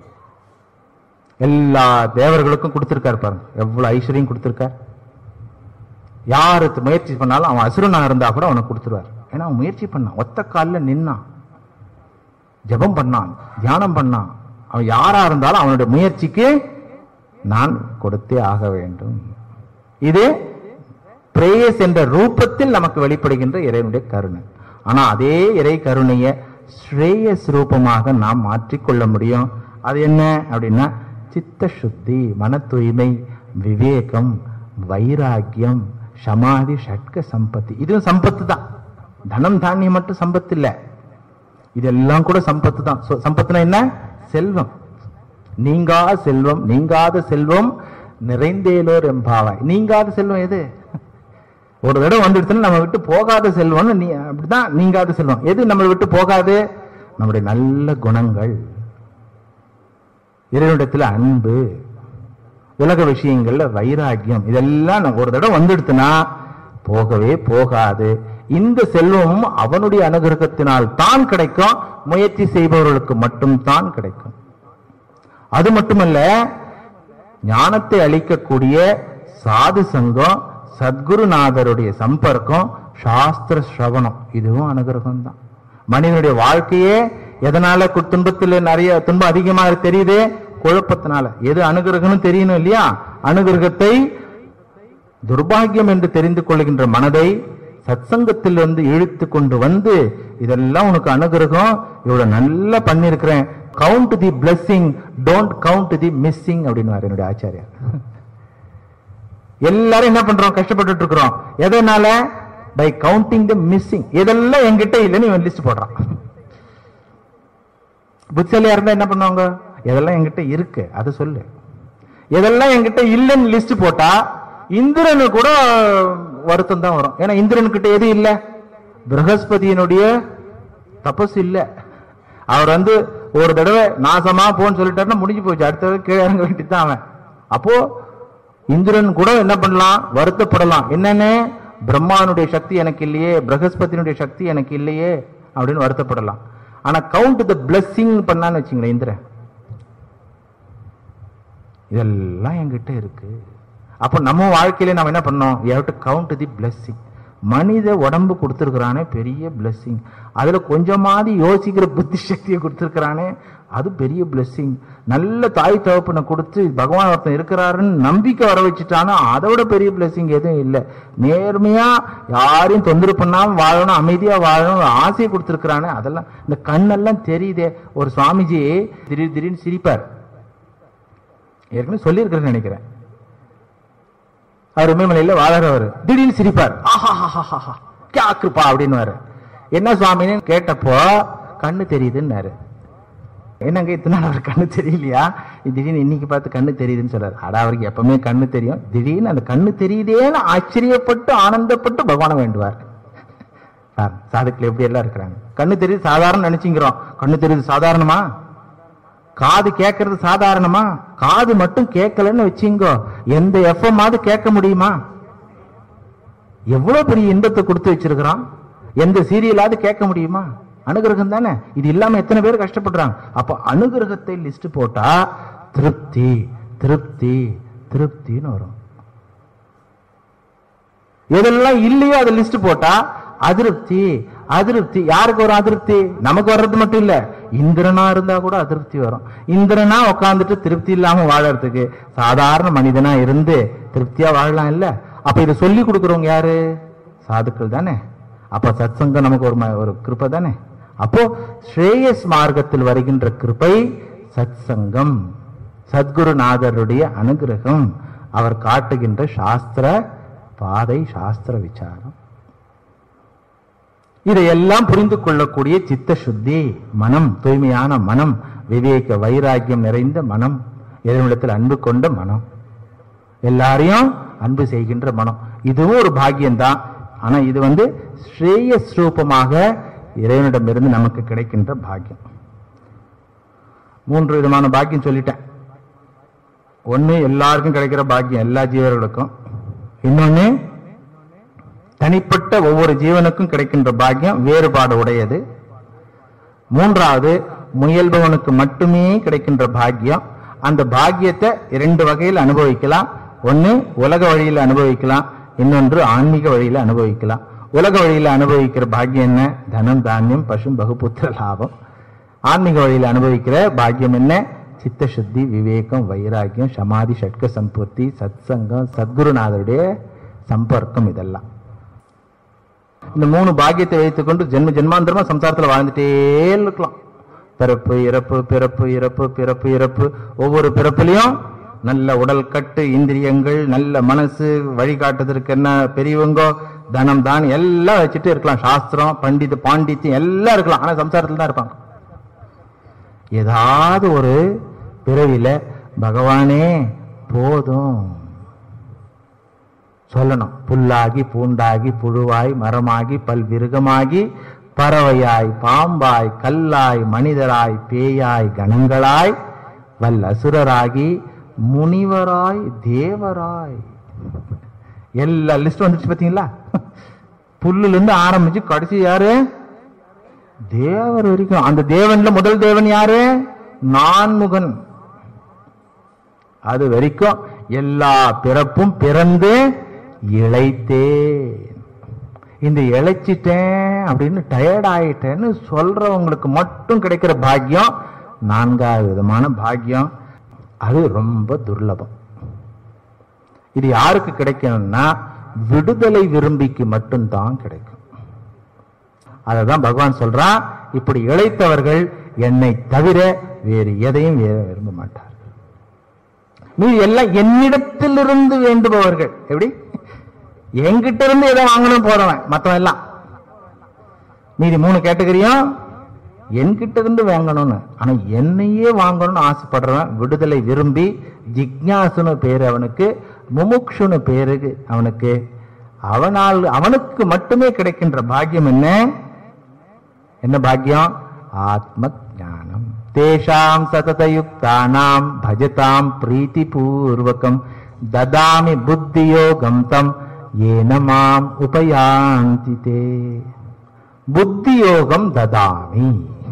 எல்லா தேவர்களுக்கும் கொடுத்திருக்காரு பாருங்க எவ்வளவு ஐஸ்வர்யம் கொடுத்திருக்கார் யாருக்கு முயற்சி பண்ணாலும் அவன் அசுரனா இருந்தா கூட அவனுக்கு கொடுத்துருவார் ஏன்னா அவன் முயற்சி பண்ணான் ஒத்த காலில் நின்னான் ஜெபம் பண்ணான் தியானம் பண்ணான் அவன் யாரா இருந்தாலும் அவனுடைய முயற்சிக்கு நான் கொடுத்தே ஆக வேண்டும் இது பிரேயஸ் என்ற ரூபத்தில் நமக்கு வெளிப்படுகின்ற இறைவனுடைய கருணை ஆனா அதே இறை கருணையை ஸ்ரேயஸ் ரூபமாக நாம் மாற்றிக்கொள்ள முடியும் அது என்ன அப்படின்னா சித்த சுத்தி மன தூய்மை விவேகம் வைராக்கியம் சமாதி ஷட்க சம்பத்தி இதுவும் சம்பத்து தான் தனம் தானியம் மட்டும் சம்பத்து இல்ல இதெல்லாம் கூட சம்பத்து தான் So, சம்பத்துனா என்ன செல்வம் நீங்கா செல்வம் நீங்காத செல்வம் நிறைந்தேலோர் எம்பாவாய் நீங்காத செல்வம் எது ஒரு தடவை வந்துடுச்சுன்னா நம்ம விட்டு போகாத செல்வம்னு நீ அப்படிதான் நீங்காத செல்வம் எது நம்மளை விட்டு போகாது நம்முடைய நல்ல குணங்கள் இறைவனிடத்துல அன்பு உலக விஷயங்கள்ல வைராக்கியம் இதெல்லாம் நம்ம ஒரு தடவை வந்துடுத்துனா போகவே போகாது இந்த செல்வமும் அவனுடைய அனுகிரகத்தினால் தான் கிடைக்கும் முயற்சி செய்பவர்களுக்கு மட்டும் தான் கிடைக்கும் அது மட்டுமல்ல ஞானத்தை அளிக்கக்கூடிய சாது சங்கம் சத்குருநாதருடைய சம்பர்க்கம் சாஸ்திர ஸ்ரவணம் இதுவும் அனுகிரகம் தான் மனிதனுடைய வாழ்க்கையே எதனால கு- துன்பத்துல நிறைய துன்பம் அதிகமா தெரியுது குழப்பத்தினால எது அனுகிரகம்னு தெரியணும் இல்லையா அனுகிரகத்தை துர்பாகியம் என்று தெரிந்து கொள்கின்ற மனதை சத்சங்கத்திலிருந்து இழுத்து கொண்டு வந்து இதெல்லாம் உனக்கு அனுகிரகம் இவ்வளவு நல்லா பண்ணிருக்கிறேன் count the blessing don't count the missing அப்படின்னு என்னுடைய ஆச்சாரியார் எல்லாரும் என்ன பண்றோம் கஷ்டப்பட்டுட்டு இருக்கிறோம் எதனால பை கவுண்டிங் த மிஸ்ஸிங் இதெல்லாம் என்கிட்ட இல்லைன்னு இவன் லிஸ்ட் போடுறான் புத்திசாலியா இருந்தா என்ன பண்ணுவாங்க எதெல்லாம் என்கிட்ட இருக்கு அதை சொல்லு எதெல்லாம் என்கிட்ட இல்லைன்னு லிஸ்ட் போட்டா இந்திரனு கூட வருத்தம் தான் வரும் ஏன்னா இந்திரன் கிட்ட எது இல்ல பிரகஸ்பதியினுடைய தபஸ் இல்ல அவர் வந்து ஒரு தடவை நாசமா போன்னு சொல்லிட்டாருன்னா முடிஞ்சு போச்சு அடுத்த தடவை கீழே இறங்க வேண்டியதுதான் அவன் அப்போ இந்திரன் கூட என்ன பண்ணலாம் வருத்தப்படலாம் என்னன்னு பிரம்மானுடைய சக்தி எனக்கு இல்லையே பிரகஸ்பதியினுடைய சக்தி எனக்கு இல்லையே அப்படின்னு வருத்தப்படலாம் ஆனா கவுண்ட் த பிளஸ்ஸிங் பண்ணான்னு வச்சுங்களேன் இந்திரன் இதெல்லாம் என்கிட்ட இருக்கு அப்ப நம்ம வாழ்க்கையில நம்ம என்ன பண்ணோம் you have to count the blessing மனித உடம்பு கொடுத்துருக்கிறானே பெரிய blessing அதுல கொஞ்சமாவது யோசிக்கிற புத்தி சக்தியை கொடுத்துருக்கிறானே அது பெரிய blessing நல்ல தாய் தகப்பனை கொடுத்து பகவான் ஒருத்தன் இருக்கிறாருன்னு நம்பிக்கை வர வச்சுட்டானா அதை விட பெரிய blessing எதுவும் இல்லை நேர்மையா யாரையும் தொந்தரவு பண்ணாம வாழணும் அமைதியா வாழணும் ஆசையை கொடுத்துருக்கிறானே அதெல்லாம் இந்த கண்ணெல்லாம் தெரியுதே ஒரு சுவாமிஜி திடீர் திடீர்னு சிரிப்பார் ஏற்கனவே சொல்லியிருக்கிறேன்னு நினைக்கிறேன் அவர் இமயமலையில வாழறவர் திடீர்னு சிரிப்பார் ஆஹாஹாஹாஹா, கியா கிருபா அப்படின்னுவாரு என்ன சுவாமின்னு கேட்டப்போ கண்ணு தெரியுதுன்னாரு என்னங்க இத்தனை நாள் அவர் கண்ணு தெரியலையா திடீர்னு இன்னைக்கு பார்த்து கண்ணு தெரியுதுன்னு சொல்றாரு அடா அவருக்கு எப்பவுமே கண்ணு தெரியும் திடீர்னு அந்த கண்ணு தெரியுதேன்னு ஆச்சரியப்பட்டு ஆனந்தப்பட்டு பகவானை வேண்டுவார் சார் சாதுக்கள் எப்படி எல்லாம் இருக்கிறாங்க கண்ணு தெரியுது சாதாரண நினைச்சுங்கிறோம் கண்ணு தெரியுது சாதாரணமா காது கேட்கறது சாதாரணமா காது மட்டும் கேட்கலன்னு வச்சுங்கோ எந்த எஃப்எம்மாவது கேட்க முடியுமா எவ்வளவு பெரிய இன்பத்தை கொடுத்து வச்சிருக்கிறான் எந்த சீரியலாவது கேட்க முடியுமா அனுகிரகம் தானே இது இல்லாம எத்தனை பேர் கஷ்டப்படுறாங்க அப்ப அனுகிரகத்தை லிஸ்ட் போட்டா திருப்தி திருப்தி திருப்தின்னு வரும் எதெல்லாம் இல்லையோ அதை லிஸ்ட் போட்டா அதிருப்தி அதிருப்தி யாருக்கு வரும் அதிருப்தி நமக்கு வர்றது மட்டும் இல்ல இந்திரனா இருந்தா கூட அதிருப்தி வரும் இந்திரனா உட்கார்ந்துட்டு திருப்தி இல்லாம வாழறதுக்கு சாதாரண மனிதனா இருந்து திருப்தியா வாழலாம் இல்ல அப்ப இதை சொல்லி கொடுக்கறவங்க யாரு சாதுக்கள் தானே அப்ப சத்சங்கம் நமக்கு ஒரு ம- ஒரு கிருபை தானே அப்போ ஸ்ரேயஸ் மார்க்கத்தில் வருகின்ற கிருபை சத்சங்கம் சத்குருநாதருடைய அனுகிரகம் அவர் காட்டுகின்ற சாஸ்திர பாதை சாஸ்திர விசாரம் இதையெல்லாம் புரிந்து கொள்ளக்கூடிய சித்த சுத்தி மனம் தூய்மையான மனம் விவேக வைராக்கியம் நிறைந்த மனம் இறைவனிடத்தில் அன்பு கொண்ட மனம் எல்லாரையும் அன்பு செய்கின்ற மனம் இதுவும் ஒரு பாக்கியம்தான் ஆனா இது வந்து ஸ்ரேயஸ் ரூபமாக இறைவனிடமிருந்து நமக்கு கிடைக்கின்ற பாக்கியம் மூன்று விதமான பாக்கியம் சொல்லிட்டேன் ஒண்ணு எல்லாருக்கும் கிடைக்கிற பாக்கியம் எல்லா ஜீவர்களுக்கும் இன்னொன்னு தனிப்பட்ட ஒவ்வொரு ஜீவனுக்கும் கிடைக்கின்ற பாக்கியம் வேறுபாடு உடையது மூன்றாவது முயல்பவனுக்கு மட்டுமே கிடைக்கின்ற பாக்கியம் அந்த பாக்கியத்தை இரண்டு வகையில் அனுபவிக்கலாம் ஒன்னு உலக வழியில் அனுபவிக்கலாம் இன்னொன்று ஆன்மீக வழியில் அனுபவிக்கலாம் உலக வழியில் அனுபவிக்கிற பாக்கியம் என்ன தனம் தானியம் பசும் பகுபுத்திர லாபம் ஆன்மீக வழியில் அனுபவிக்கிற பாக்கியம் என்ன சித்த சுத்தி விவேகம் வைராக்கியம் சமாதி ஷட்க சம்பூர்த்தி சத்சங்கம் சத்குருநாதருடைய சம்பர்க்கம் இதெல்லாம் இந்த மூணு பாக்கியத்தை வைத்துக்கொண்டு ஜென்ம ஜென்மாந்திரமா சம்சாரத்துல வாழ்ந்துட்டே இருக்கலாம் பிறப்பு இறப்பு பிறப்பு இறப்பு பிறப்பு இறப்பு ஒவ்வொரு பிறப்புலையும் நல்ல உடல் கட்டு இந்திரியங்கள் நல்ல மனசு வழிகாட்டுதற்கு என்ன பெரியவங்க தனம் தான் எல்லாம் வச்சுட்டு இருக்கலாம் சாஸ்திரம் பண்டித பாண்டித்யம் எல்லாம் இருக்கலாம் ஆனா சம்சாரத்துல தான் இருப்பாங்க ஏதாவது ஒரு பிறவில பகவானே போதும் சொல்லணும் புல்லாகி பூண்டாகி புழுவாய் மரமாகி பல்விருகமாகி பறவையாய் பாம்பாய் கல்லாய் மனிதராய் பேயாய் கணங்களாய் வல் அசுரராகி முனிவராய் தேவராய் எல்லா லிஸ்ட் வந்துருச்சு பாத்தீங்களா புல்லுல இருந்து ஆரம்பிச்சு கடைசி யாரு தேவர் வரைக்கும் அந்த தேவன்ல முதல் தேவன் யாரு நான்முகன் அது வரைக்கும் எல்லா பிறப்பும் பிறந்து இழைத்தேன் இந்த இழைச்சிட்டேன் அப்படின்னு டயர்ட் ஆயிட்டேன்னு சொல்றவங்களுக்கு மட்டும் கிடைக்கிற பாக்கியம் நான்காவது விதமான பாக்கியம் அது ரொம்ப துர்லபம் இது யாருக்கு கிடைக்கணும்னா விடுதலை விரும்பிக்கு மட்டும்தான் கிடைக்கும் அததான் பகவான் சொல்றான் இப்படி இழைத்தவர்கள் என்னை தவிர வேறு எதையும் வே- விரும்ப மாட்டார்கள் மீதி எல்லாம் என்னிடத்திலிருந்து வேண்டுபவர்கள் எப்படி என்கிட்ட இருந்து எதை வாங்கணும் போறவன் மத்தவன் எல்லாம் மீதி மூணு கேட்டகரியும் என்கிட்ட இருந்து வாங்கணும்னு ஆனா என்னையே வாங்கணும்னு ஆசைப்படுறவன் விடுதலை விரும்பி ஜிக்ஞாசுன்னு பேரு அவனுக்கு முமுக்ஷுன்னு பேரு அவனுக்கு அவனால் அவனுக்கு மட்டுமே கிடைக்கின்ற பாக்கியம் என்ன என்ன பாக்கியம் ஆத்ம ஞானம் தேஷாம் சததயுக்தானாம் பஜதாம் பிரீத்தி பூர்வகம் ததாமி புத்தியோகம் தம் ஏன மாம் உபயாந்தி தே புத்தியோகம் ததாமி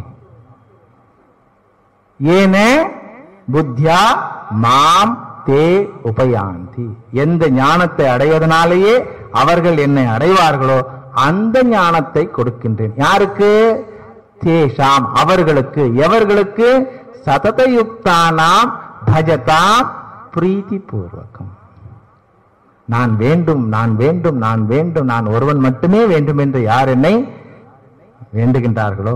ஏன புத்தியா மாம் தே உபயாந்தி எந்த ஞானத்தை அடைவதனாலேயே அவர்கள் என்னை அடைவார்களோ அந்த ஞானத்தை கொடுக்கின்றேன் யாருக்கு தேஷாம் அவர்களுக்கு எவர்களுக்கு சததயுக்தானாம் பஜதாம் பிரீத்தி பூர்வகம் நான் வேண்டும் நான் வேண்டும் நான் வேண்டும் நான் ஒருவன் மட்டுமே வேண்டும் என்று யார் என்னை வேண்டுகின்றார்களோ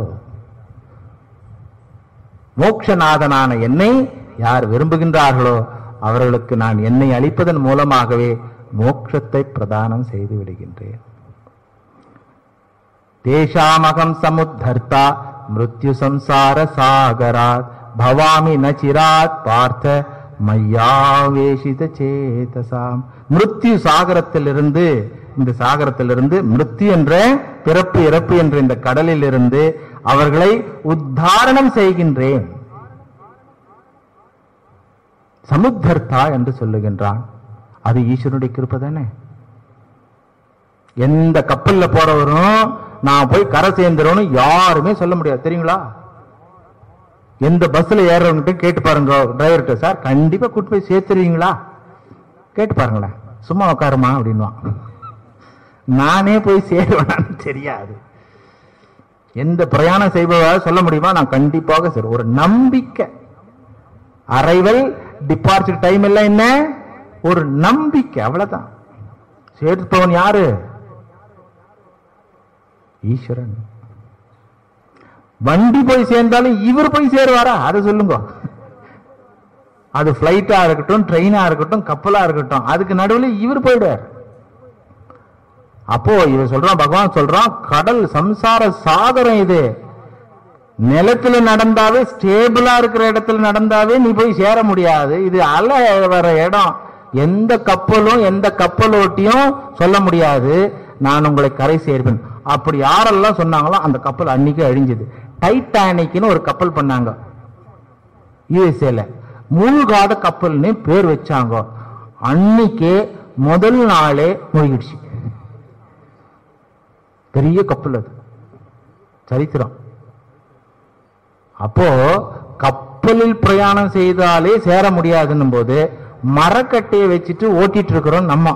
மோட்சநாதனான என்னை யார் விரும்புகின்றார்களோ அவர்களுக்கு நான் என்னை அளிப்பதன் மூலமாகவே மோட்சத்தை பிரதானம் செய்து விடுகின்றேன் தேஷாமகம் சமுத்தர்த்தா மிருத்யு சம்சார சாகராத் பவாமி ந சிராத் பார்த்த மையாவேஷித சேதசாம் மிருத்யு சாகரத்திலிருந்து இந்த சாகரத்திலிருந்து மிருத்யு என்ற பிறப்பு இறப்பு என்ற இந்த கடலில் இருந்து அவர்களை உத்தாரணம் செய்கின்றேன் சமுத்தர்த்தா என்று சொல்லுகின்றான் அது ஈஸ்வரனுடைய கிருப்பை தானே எந்த கப்பல்ல போறவரும் நான் போய் கரை சேர்ந்துரும்னு யாருமே சொல்ல முடியாது தெரியுங்களா எந்த பஸ்ல ஏறவங்கிட்ட கேட்டு பாருங்க டிரைவர்கிட்ட சார் கண்டிப்பா கூட்டு போய் சேர்த்துருவீங்களா கேட்டு பாருங்களேன் சும்மா உட்காருமா அப்படின்வான் நானே போய் சேருவேனான்னு தெரியாது எந்த பிரயாணம் செய்பவரால் சொல்ல முடியுமா நான் கண்டிப்பாக சரி ஒரு நம்பிக்கை அரைவல் டிபார்ச்சர் டைம் எல்லாம் என்ன ஒரு நம்பிக்கை அவ்வளவுதான் சேர்ப்பவன் யாரு ஈஸ்வரன் வண்டி போய் சேர்ந்தாலும் இவர் போய் சேருவாரா அதை சொல்லுங்க அது பிளைட்டா இருக்கட்டும் ட்ரெயினா இருக்கட்டும் கப்பலா இருக்கட்டும் அதுக்கு நடுவில் இவர் போயிடுவார் அப்போ இவன் சொல்றான் பகவான் சொல்றான் கடல் சம்சார சாகரம் இது நிலத்துல நடந்தாவே ஸ்டேபிளா இருக்கிற இடத்துல நடந்தாவே நீ போய் சேர முடியாது இது அலை வர இடம் எந்த கப்பலும் எந்த கப்பலோட்டியும் சொல்ல முடியாது நான் உங்களை கரை சேர்ப்பேன் அப்படி யாரெல்லாம் சொன்னாங்களோ அந்த கப்பல் அன்னைக்கு அழிஞ்சது டைட்டானிக்னு ஒரு கப்பல் பண்ணாங்க யுஎஸ்ஏல மூழ்காத கப்பல்னு பேர் வச்சாங்க அன்னைக்கே முதல் நாளே மூழ்கிடுச்சு பெரிய கப்பல் அது சரித்திரம் அப்போ கப்பலில் பிரயாணம் செய்தாலே சேர முடியாதுன்னும் போது மரக்கட்டையை வச்சுட்டு ஓட்டிட்டு இருக்கிறோம் நம்ம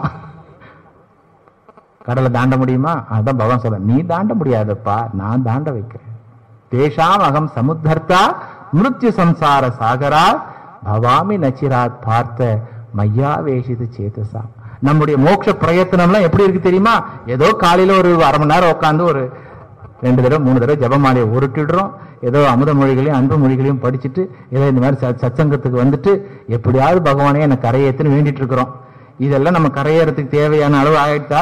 கடலை தாண்ட முடியுமா அதான் பகவான் சொல்ல நீ தாண்ட முடியாதப்பா நான் தாண்ட வைக்கிறேன் தேஷாம் அகம் சமுத்தர்த்தா மிருத்யு சம்சார சாகரா பவாமி நச்சிராத் பார்த்த மையாவேஷிது சேதசா நம்முடைய மோட்ச பிரயத்தனம்லாம் எப்படி இருக்கு தெரியுமா ஏதோ காலையில ஒரு அரை மணி நேரம் உட்காந்து ஒரு ரெண்டு தடவை மூணு தடவை ஜபமாலையை உருட்டிடுறோம் ஏதோ அமுத மொழிகளையும் அன்பு மொழிகளையும் படிச்சுட்டு ஏதோ இந்த மாதிரி சத்- சத்சங்கத்துக்கு வந்துட்டு எப்படியாவது பகவானே எனக்கு கரையேத்துன்னு வேண்டிட்டு இருக்கிறோம் இதெல்லாம் நம்ம கரையேறதுக்கு தேவையான அளவு ஆயிட்டா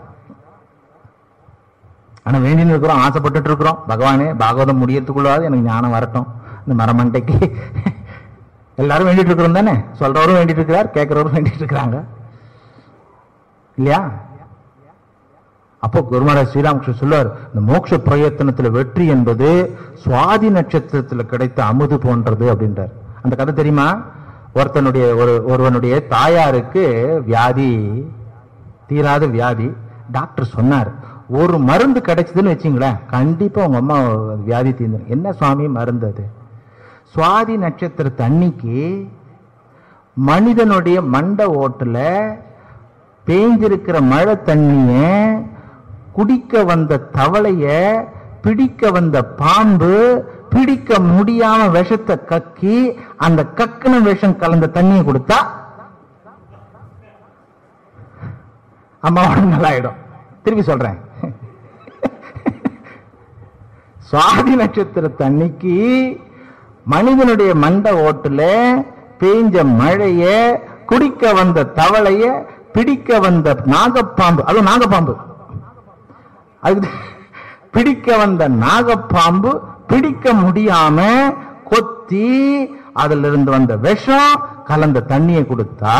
ஆனா வேண்டின்னு இருக்கிறோம் ஆசைப்பட்டுட்டு இருக்கிறோம் பகவானே பாகவதம் முடியறதுக்குள்ளாவது எனக்கு ஞானம் வரட்டும் இந்த மரமண்டைக்கு எல்லாரும் வேண்டிட்டு இருக்கிறோம் தானே சொல்றவரும் வேண்டிட்டு இருக்கிறார் கேட்கிறவரும் வேண்டிட்டு இருக்கிறாங்க இல்லையா அப்போ குருமராஜ் ஸ்ரீராமகிருஷ்ணன் சொல்லுவார் இந்த மோட்ச பிரயத்தனத்துல வெற்றி என்பது சுவாதி நட்சத்திரத்துல கிடைத்த அமுது போன்றது அப்படின்றார் அந்த கதை தெரியுமா ஒருத்தனுடைய ஒரு ஒருவனுடைய தாயாருக்கு வியாதி தீராத வியாதி டாக்டர் சொன்னார் ஒரு மருந்து கிடைச்சதுன்னு வச்சுங்களேன் கண்டிப்பா உங்க அம்மா வியாதி தீர்ந்துடும் என்ன சுவாமி மருந்து அது சுவாதி நட்சத்திரத்து அன்னைக்கு மனிதனுடைய மண்ட ஓட்டுல பேஞ்சிருக்கிற மழை தண்ணிய குடிக்க வந்த தவளைய பிடிக்க வந்த பாம்பு பிடிக்க முடியாம விஷத்தை கக்கி அந்த கக்குன விஷம் கலந்த தண்ணியை கொடுத்தா அம்மாவோட நல்லாயிடும் திருப்பி சொல்றேன் சுவாதி நட்சத்திரத்து அன்னைக்கு மனிதனுடைய மண்ட ஓட்டுல பேஞ்ச மழைய குடிக்க வந்த தவளைய பிடிக்க வந்த நாகப்பாம்பு அதுவும் நாகப்பாம்பு அதுக்கு பிடிக்க வந்த நாகப்பாம்பு பிடிக்க முடியாம கொத்தி அதுல இருந்து வந்த விஷம் கலந்த தண்ணியை கொடுத்தா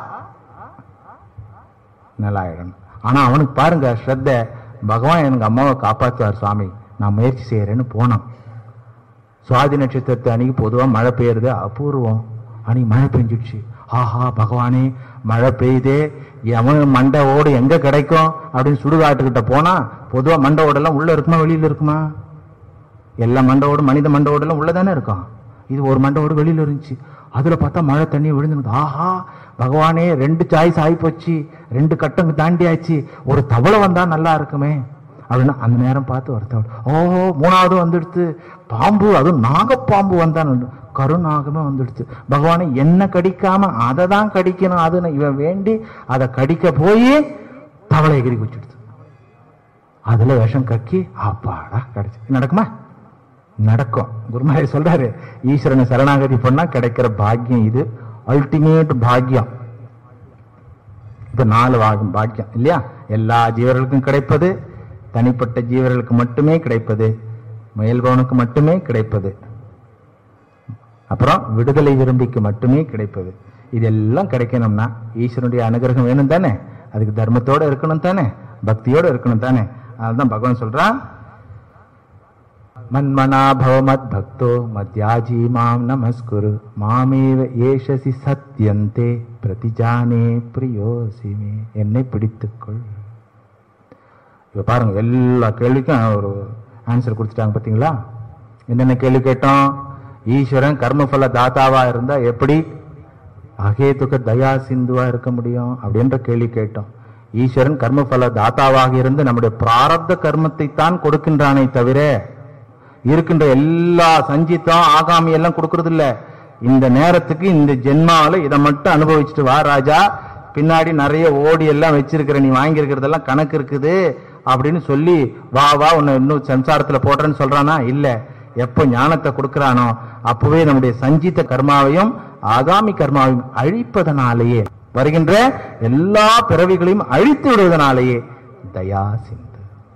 நல்லாயிடணும் ஆனா அவனுக்கு பாருங்க ஸ்ரத்த பகவான் எனக்கு அம்மாவை காப்பாத்துவார் சுவாமி நான் முயற்சி செய்யறேன்னு போனான் சுவாதி நட்சத்திரத்தை அன்னைக்கு பொதுவா மழை பெய்யுறது அபூர்வம் அன்னைக்கு மழை பெஞ்சிடுச்சு ஆஹா பகவானே மழை பெய்யுதே எவன் மண்டை ஓடு எங்க கிடைக்கும் அப்படின்னு சுடுகாட்டுக்கிட்ட போனா பொதுவா மண்டை ஓடெல்லாம் உள்ள இருக்குமா வெளியில இருக்குமா எல்லா மண்டை ஓடு மனித மண்டை ஓடெல்லாம் உள்ளதானே இருக்கும் இது ஒரு மண்டை ஓடு வெளியில இருந்துச்சு அதுல பார்த்தா மழை தண்ணி விழுந்துருது ஆஹா பகவானே ரெண்டு சாய்ஸ் ஆகி போச்சு ரெண்டு கட்டம் தாண்டியாச்சு ஒரு தவளை வந்தா நல்லா இருக்குமே அப்படின்னா அந்த நேரம் பார்த்து ஒரு தவளை ஓ மூணாவது வந்துடுத்து பாம்பு அதுவும் நாகப்பாம்பு வந்தான் கருநாகமே வந்துடுச்சு பகவானே என்ன கடிக்காம அதை தான் கடிக்கணும் அது இவன் வேண்டி அதை கடிக்க போய் தவளை எகிரி குச்சிடுச்சு அதுல விஷம் கக்கி அப்பாடா கிடைச்சு நடக்குமா நடக்கும் குருமாரி சொல்றாரு ஈஸ்வரனை சரணாகதி பண்ணா கிடைக்கிற பாக்கியம் இது அல்டிமேட் பாக்கியம் இப்ப நாலு பாகம் பாக்கியம் இல்லையா எல்லா ஜீவர்களுக்கும் கிடைப்பது தனிப்பட்ட ஜீவர்களுக்கு மட்டுமே கிடைப்பது முயல்பவனுக்கு மட்டுமே கிடைப்பது அப்புறம் விடுதலை விரும்பிக்கு மட்டுமே கிடைப்பது இதெல்லாம் கிடைக்கணும்னா ஈஸ்வரனுடைய அனுகிரகம் வேணும் தானே அதுக்கு தர்மத்தோட இருக்கணும் தானே பக்தியோட இருக்கணும் தானே அதுதான் பகவான் சொல்றான் மன்மனா பவ மத் பக்தோ மத்யாஜி மாம் நமஸ்குரு மாமேவ ஏஷசி சத்யந்தே பிரதிஜானே பிரியோசிமே என்னை பிடித்துக்கொள் இப்ப பாருங்க எல்லா கேள்விக்கும் ஒரு ஆன்சர் கொடுத்துட்டாங்க பாத்தீங்களா என்னென்ன கேள்வி கேட்டோம் ஈஸ்வரன் கர்மபல தாத்தாவா இருந்தா எப்படி அகேதுக தயா சிந்துவா இருக்க முடியும் அப்படின்ற கேள்வி கேட்டோம் ஈஸ்வரன் கர்மபல தாத்தாவாக இருந்து நம்முடைய பிராரப்த கர்மத்தை தான் கொடுக்கின்றானே தவிர இருக்கின்ற எல்லா சஞ்சித்தம் ஆகாமி எல்லாம் கொடுக்கறது இல்ல இந்த நேரத்துக்கு இந்த ஜென்மாவில இதை மட்டும் அனுபவிச்சுட்டு வா ராஜா பின்னாடி நிறைய ஓடி எல்லாம் வச்சிருக்கிற நீ வாங்கி இருக்கிறதெல்லாம் கணக்கு இருக்குது அப்படின்னு சொல்லி வா வா உன்னை இன்னும் சம்சாரத்துல போடுறேன்னு சொல்றானா இல்ல எப்ப ஞானத்தை கொடுக்கறானோ அப்பவே நம்முடைய சஞ்சித்த கர்மாவையும் ஆகாமி கர்மாவையும் அழிப்பதனாலேயே வருகின்ற எல்லா பிறவிகளையும் அழித்து விடுவதனாலேயே தயா சிந்து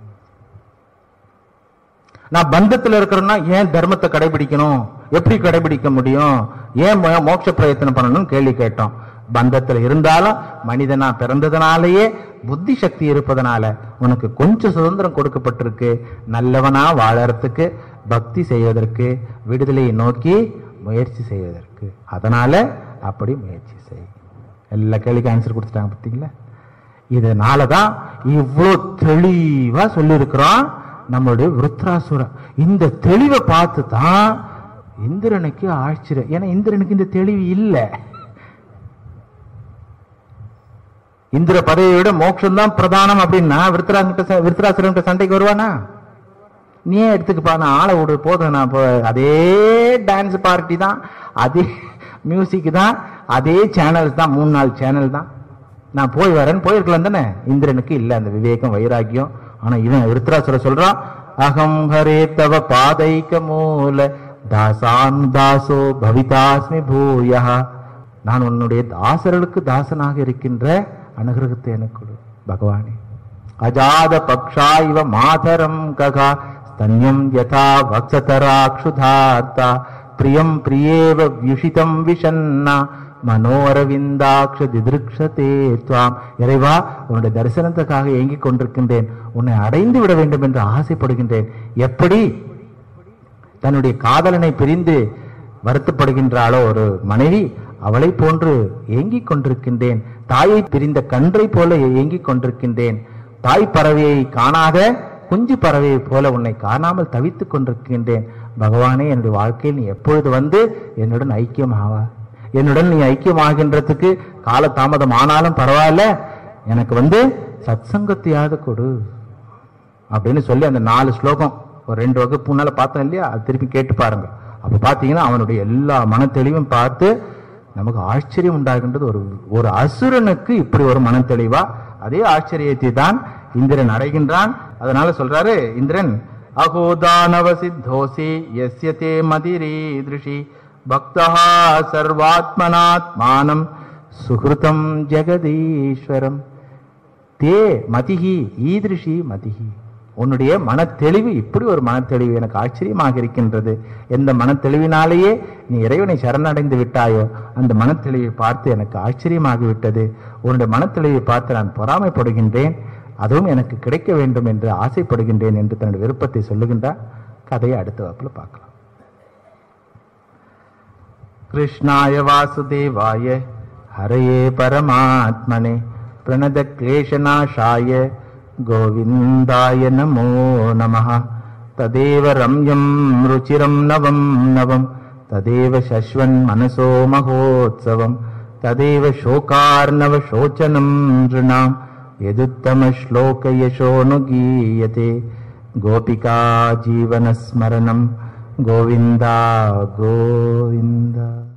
நான் பந்தத்துல இருக்கிறேன்னா ஏன் தர்மத்தை கடைபிடிக்கணும் எப்படி கடைபிடிக்க முடியும் ஏன் மோ- மோட்ச பிரயத்தனம் பண்ணணும்னு கேள்வி கேட்டோம் பந்தத்துல இருந்தாலும் மனிதனா பிறந்ததுனாலேயே புத்தி சக்தி இருப்பதனால உனக்கு கொஞ்சம் சுதந்திரம் கொடுக்கப்பட்டிருக்கு நல்லவனா வாழறதுக்கு பக்தி செய்வதற்கு விடுதலையை நோக்கி முயற்சி செய்வதற்கு அதனால அப்படி முயற்சி செய் எல்லா கேள்விக்கும் ஆன்சர் கொடுத்துட்டாங்க பார்த்தீங்களா இதனால தான் இவ்வளோ தெளிவா சொல்லியிருக்கிறோம் நம்மளுடைய விருத்ராசுரன் இந்த தெளிவை பார்த்து தான் இந்திரனுக்கு ஆச்சரியம் ஏன்னா இந்திரனுக்கு இந்த தெளிவு இல்லை இந்திர பதவியை விட மோட்சம் தான் பிரதானம் அப்படின்னா விருத்தராங்கிட்ட விருத்தராசுரன் சண்டைக்கு வருவானா நீயே எடுத்துக்கப்பா நான் ஆளை விடு போதும் நான் இப்போ அதே டான்ஸ் பார்ட்டி தான் அதே மியூசிக் தான் அதே சேனல்ஸ் தான் மூணு நாலு சேனல் தான் நான் போய் வரேன்னு போயிருக்கலாம் தானே இந்திரனுக்கு இல்ல அந்த விவேகம் வைராக்கியம் ஆனா இவன் விருத்ராசுர சொல்றான் அகம் ஹரே தவ பாதைக்க மூல தாசான் தாசோ பவிதாஸ்மி பூயா நான் உன்னுடைய தாசர்களுக்கு தாசனாக இருக்கின்ற அனுகிரகத்தை எனக்கு கொடு பகவானே அஜாத பக்ஷா இவ மாதரம் ககா ஸ்தன்யம் யதா வக்ஷதராக்ஷுதார்த்தா பிரியம் பிரியேவ வியுஷிதம் விஷன்னா மனோரவிந்தாக்ஷ திதிருக்ஷதே துவாம் இறைவா உன்னுடைய தரிசனத்துக்காக ஏங்கிக் கொண்டிருக்கின்றேன் உன்னை அடைந்து விட வேண்டும் என்று ஆசைப்படுகின்றேன் எப்படி தன்னுடைய காதலனை பிரிந்து வருத்தப்படுகின்றாளோ ஒரு மனைவி அவளை போன்று ஏங்கிக் கொண்டிருக்கின்றேன் தாயை பிரிந்த கன்றை போல ஏங்கிக் கொண்டிருக்கின்றேன் தாய் பறவையை காணாத குஞ்சு பறவையை போல உன்னை காணாமல் தவித்துக் கொண்டிருக்கின்றேன் பகவானே என்னுடைய வாழ்க்கையில் நீ எப்பொழுது வந்து என்னுடன் ஐக்கியமாவா என்னுடன் நீ ஐக்கியமாகின்றதுக்கு கால தாமதம் ஆனாலும் பரவாயில்ல எனக்கு வந்து சத்சங்கத்தையாவது கொடு அப்படின்னு சொல்லி அந்த நாலு ஸ்லோகம் ஒரு ரெண்டு வகுப்பு முன்னால பார்த்தோம் இல்லையா அது திருப்பி கேட்டு பாருங்க அப்ப பாத்தீங்கன்னா அவனுடைய எல்லா மனத்தெளிவும் பார்த்து நமக்கு ஆச்சரியம் உண்டாகின்றது ஒரு ஒரு அசுரனுக்கு இப்படி ஒரு மனத்தெளிவா அதே ஆச்சரியத்தை தான் இந்திரன் அடைகின்றான் அதனால சொல்றாரு இந்திரன் அகோதானவ சித்தோசி எஸ்ய தே மதிரீதிருஷி பக்தா சர்வாத்மனாத்மானம் சுகிருதம் ஜெகதீஸ்வரம் தே மதிஹி ஈதிருஷி மதிஹி உன்னுடைய மனத்தெளிவு இப்படி ஒரு மனத்தெளிவு எனக்கு ஆச்சரியமாக இருக்கின்றது எந்த மனத்தெளிவினாலேயே நீ இறைவனை சரணடைந்து விட்டாயோ அந்த மனத்தெளிவை பார்த்து எனக்கு ஆச்சரியமாகி விட்டது உன்னுடைய மனத்தெளிவை பார்த்து நான் பொறாமைப்படுகின்றேன் அதுவும் எனக்கு கிடைக்க வேண்டும் என்று ஆசைப்படுகின்றேன் என்று தன்னுடைய விருப்பத்தை சொல்லுகின்றார் கதையை அடுத்த வகுப்புல பார்க்கலாம் कृष्णाय वासुदेवाय हरये परमात्मने प्रणतक्लेशनाशाय गोविन्दाय नमो नमः तदेव रम्यं रुचिरं नवं नवं तदेव शश्वन्मनसो महोत्सवं तदेव शोकार्णवशोचनं नृणां यदुत्तमश्लोकयशोऽनुगीयते गोपिका जीवनस्मरणं गोविन्दा गोविन्द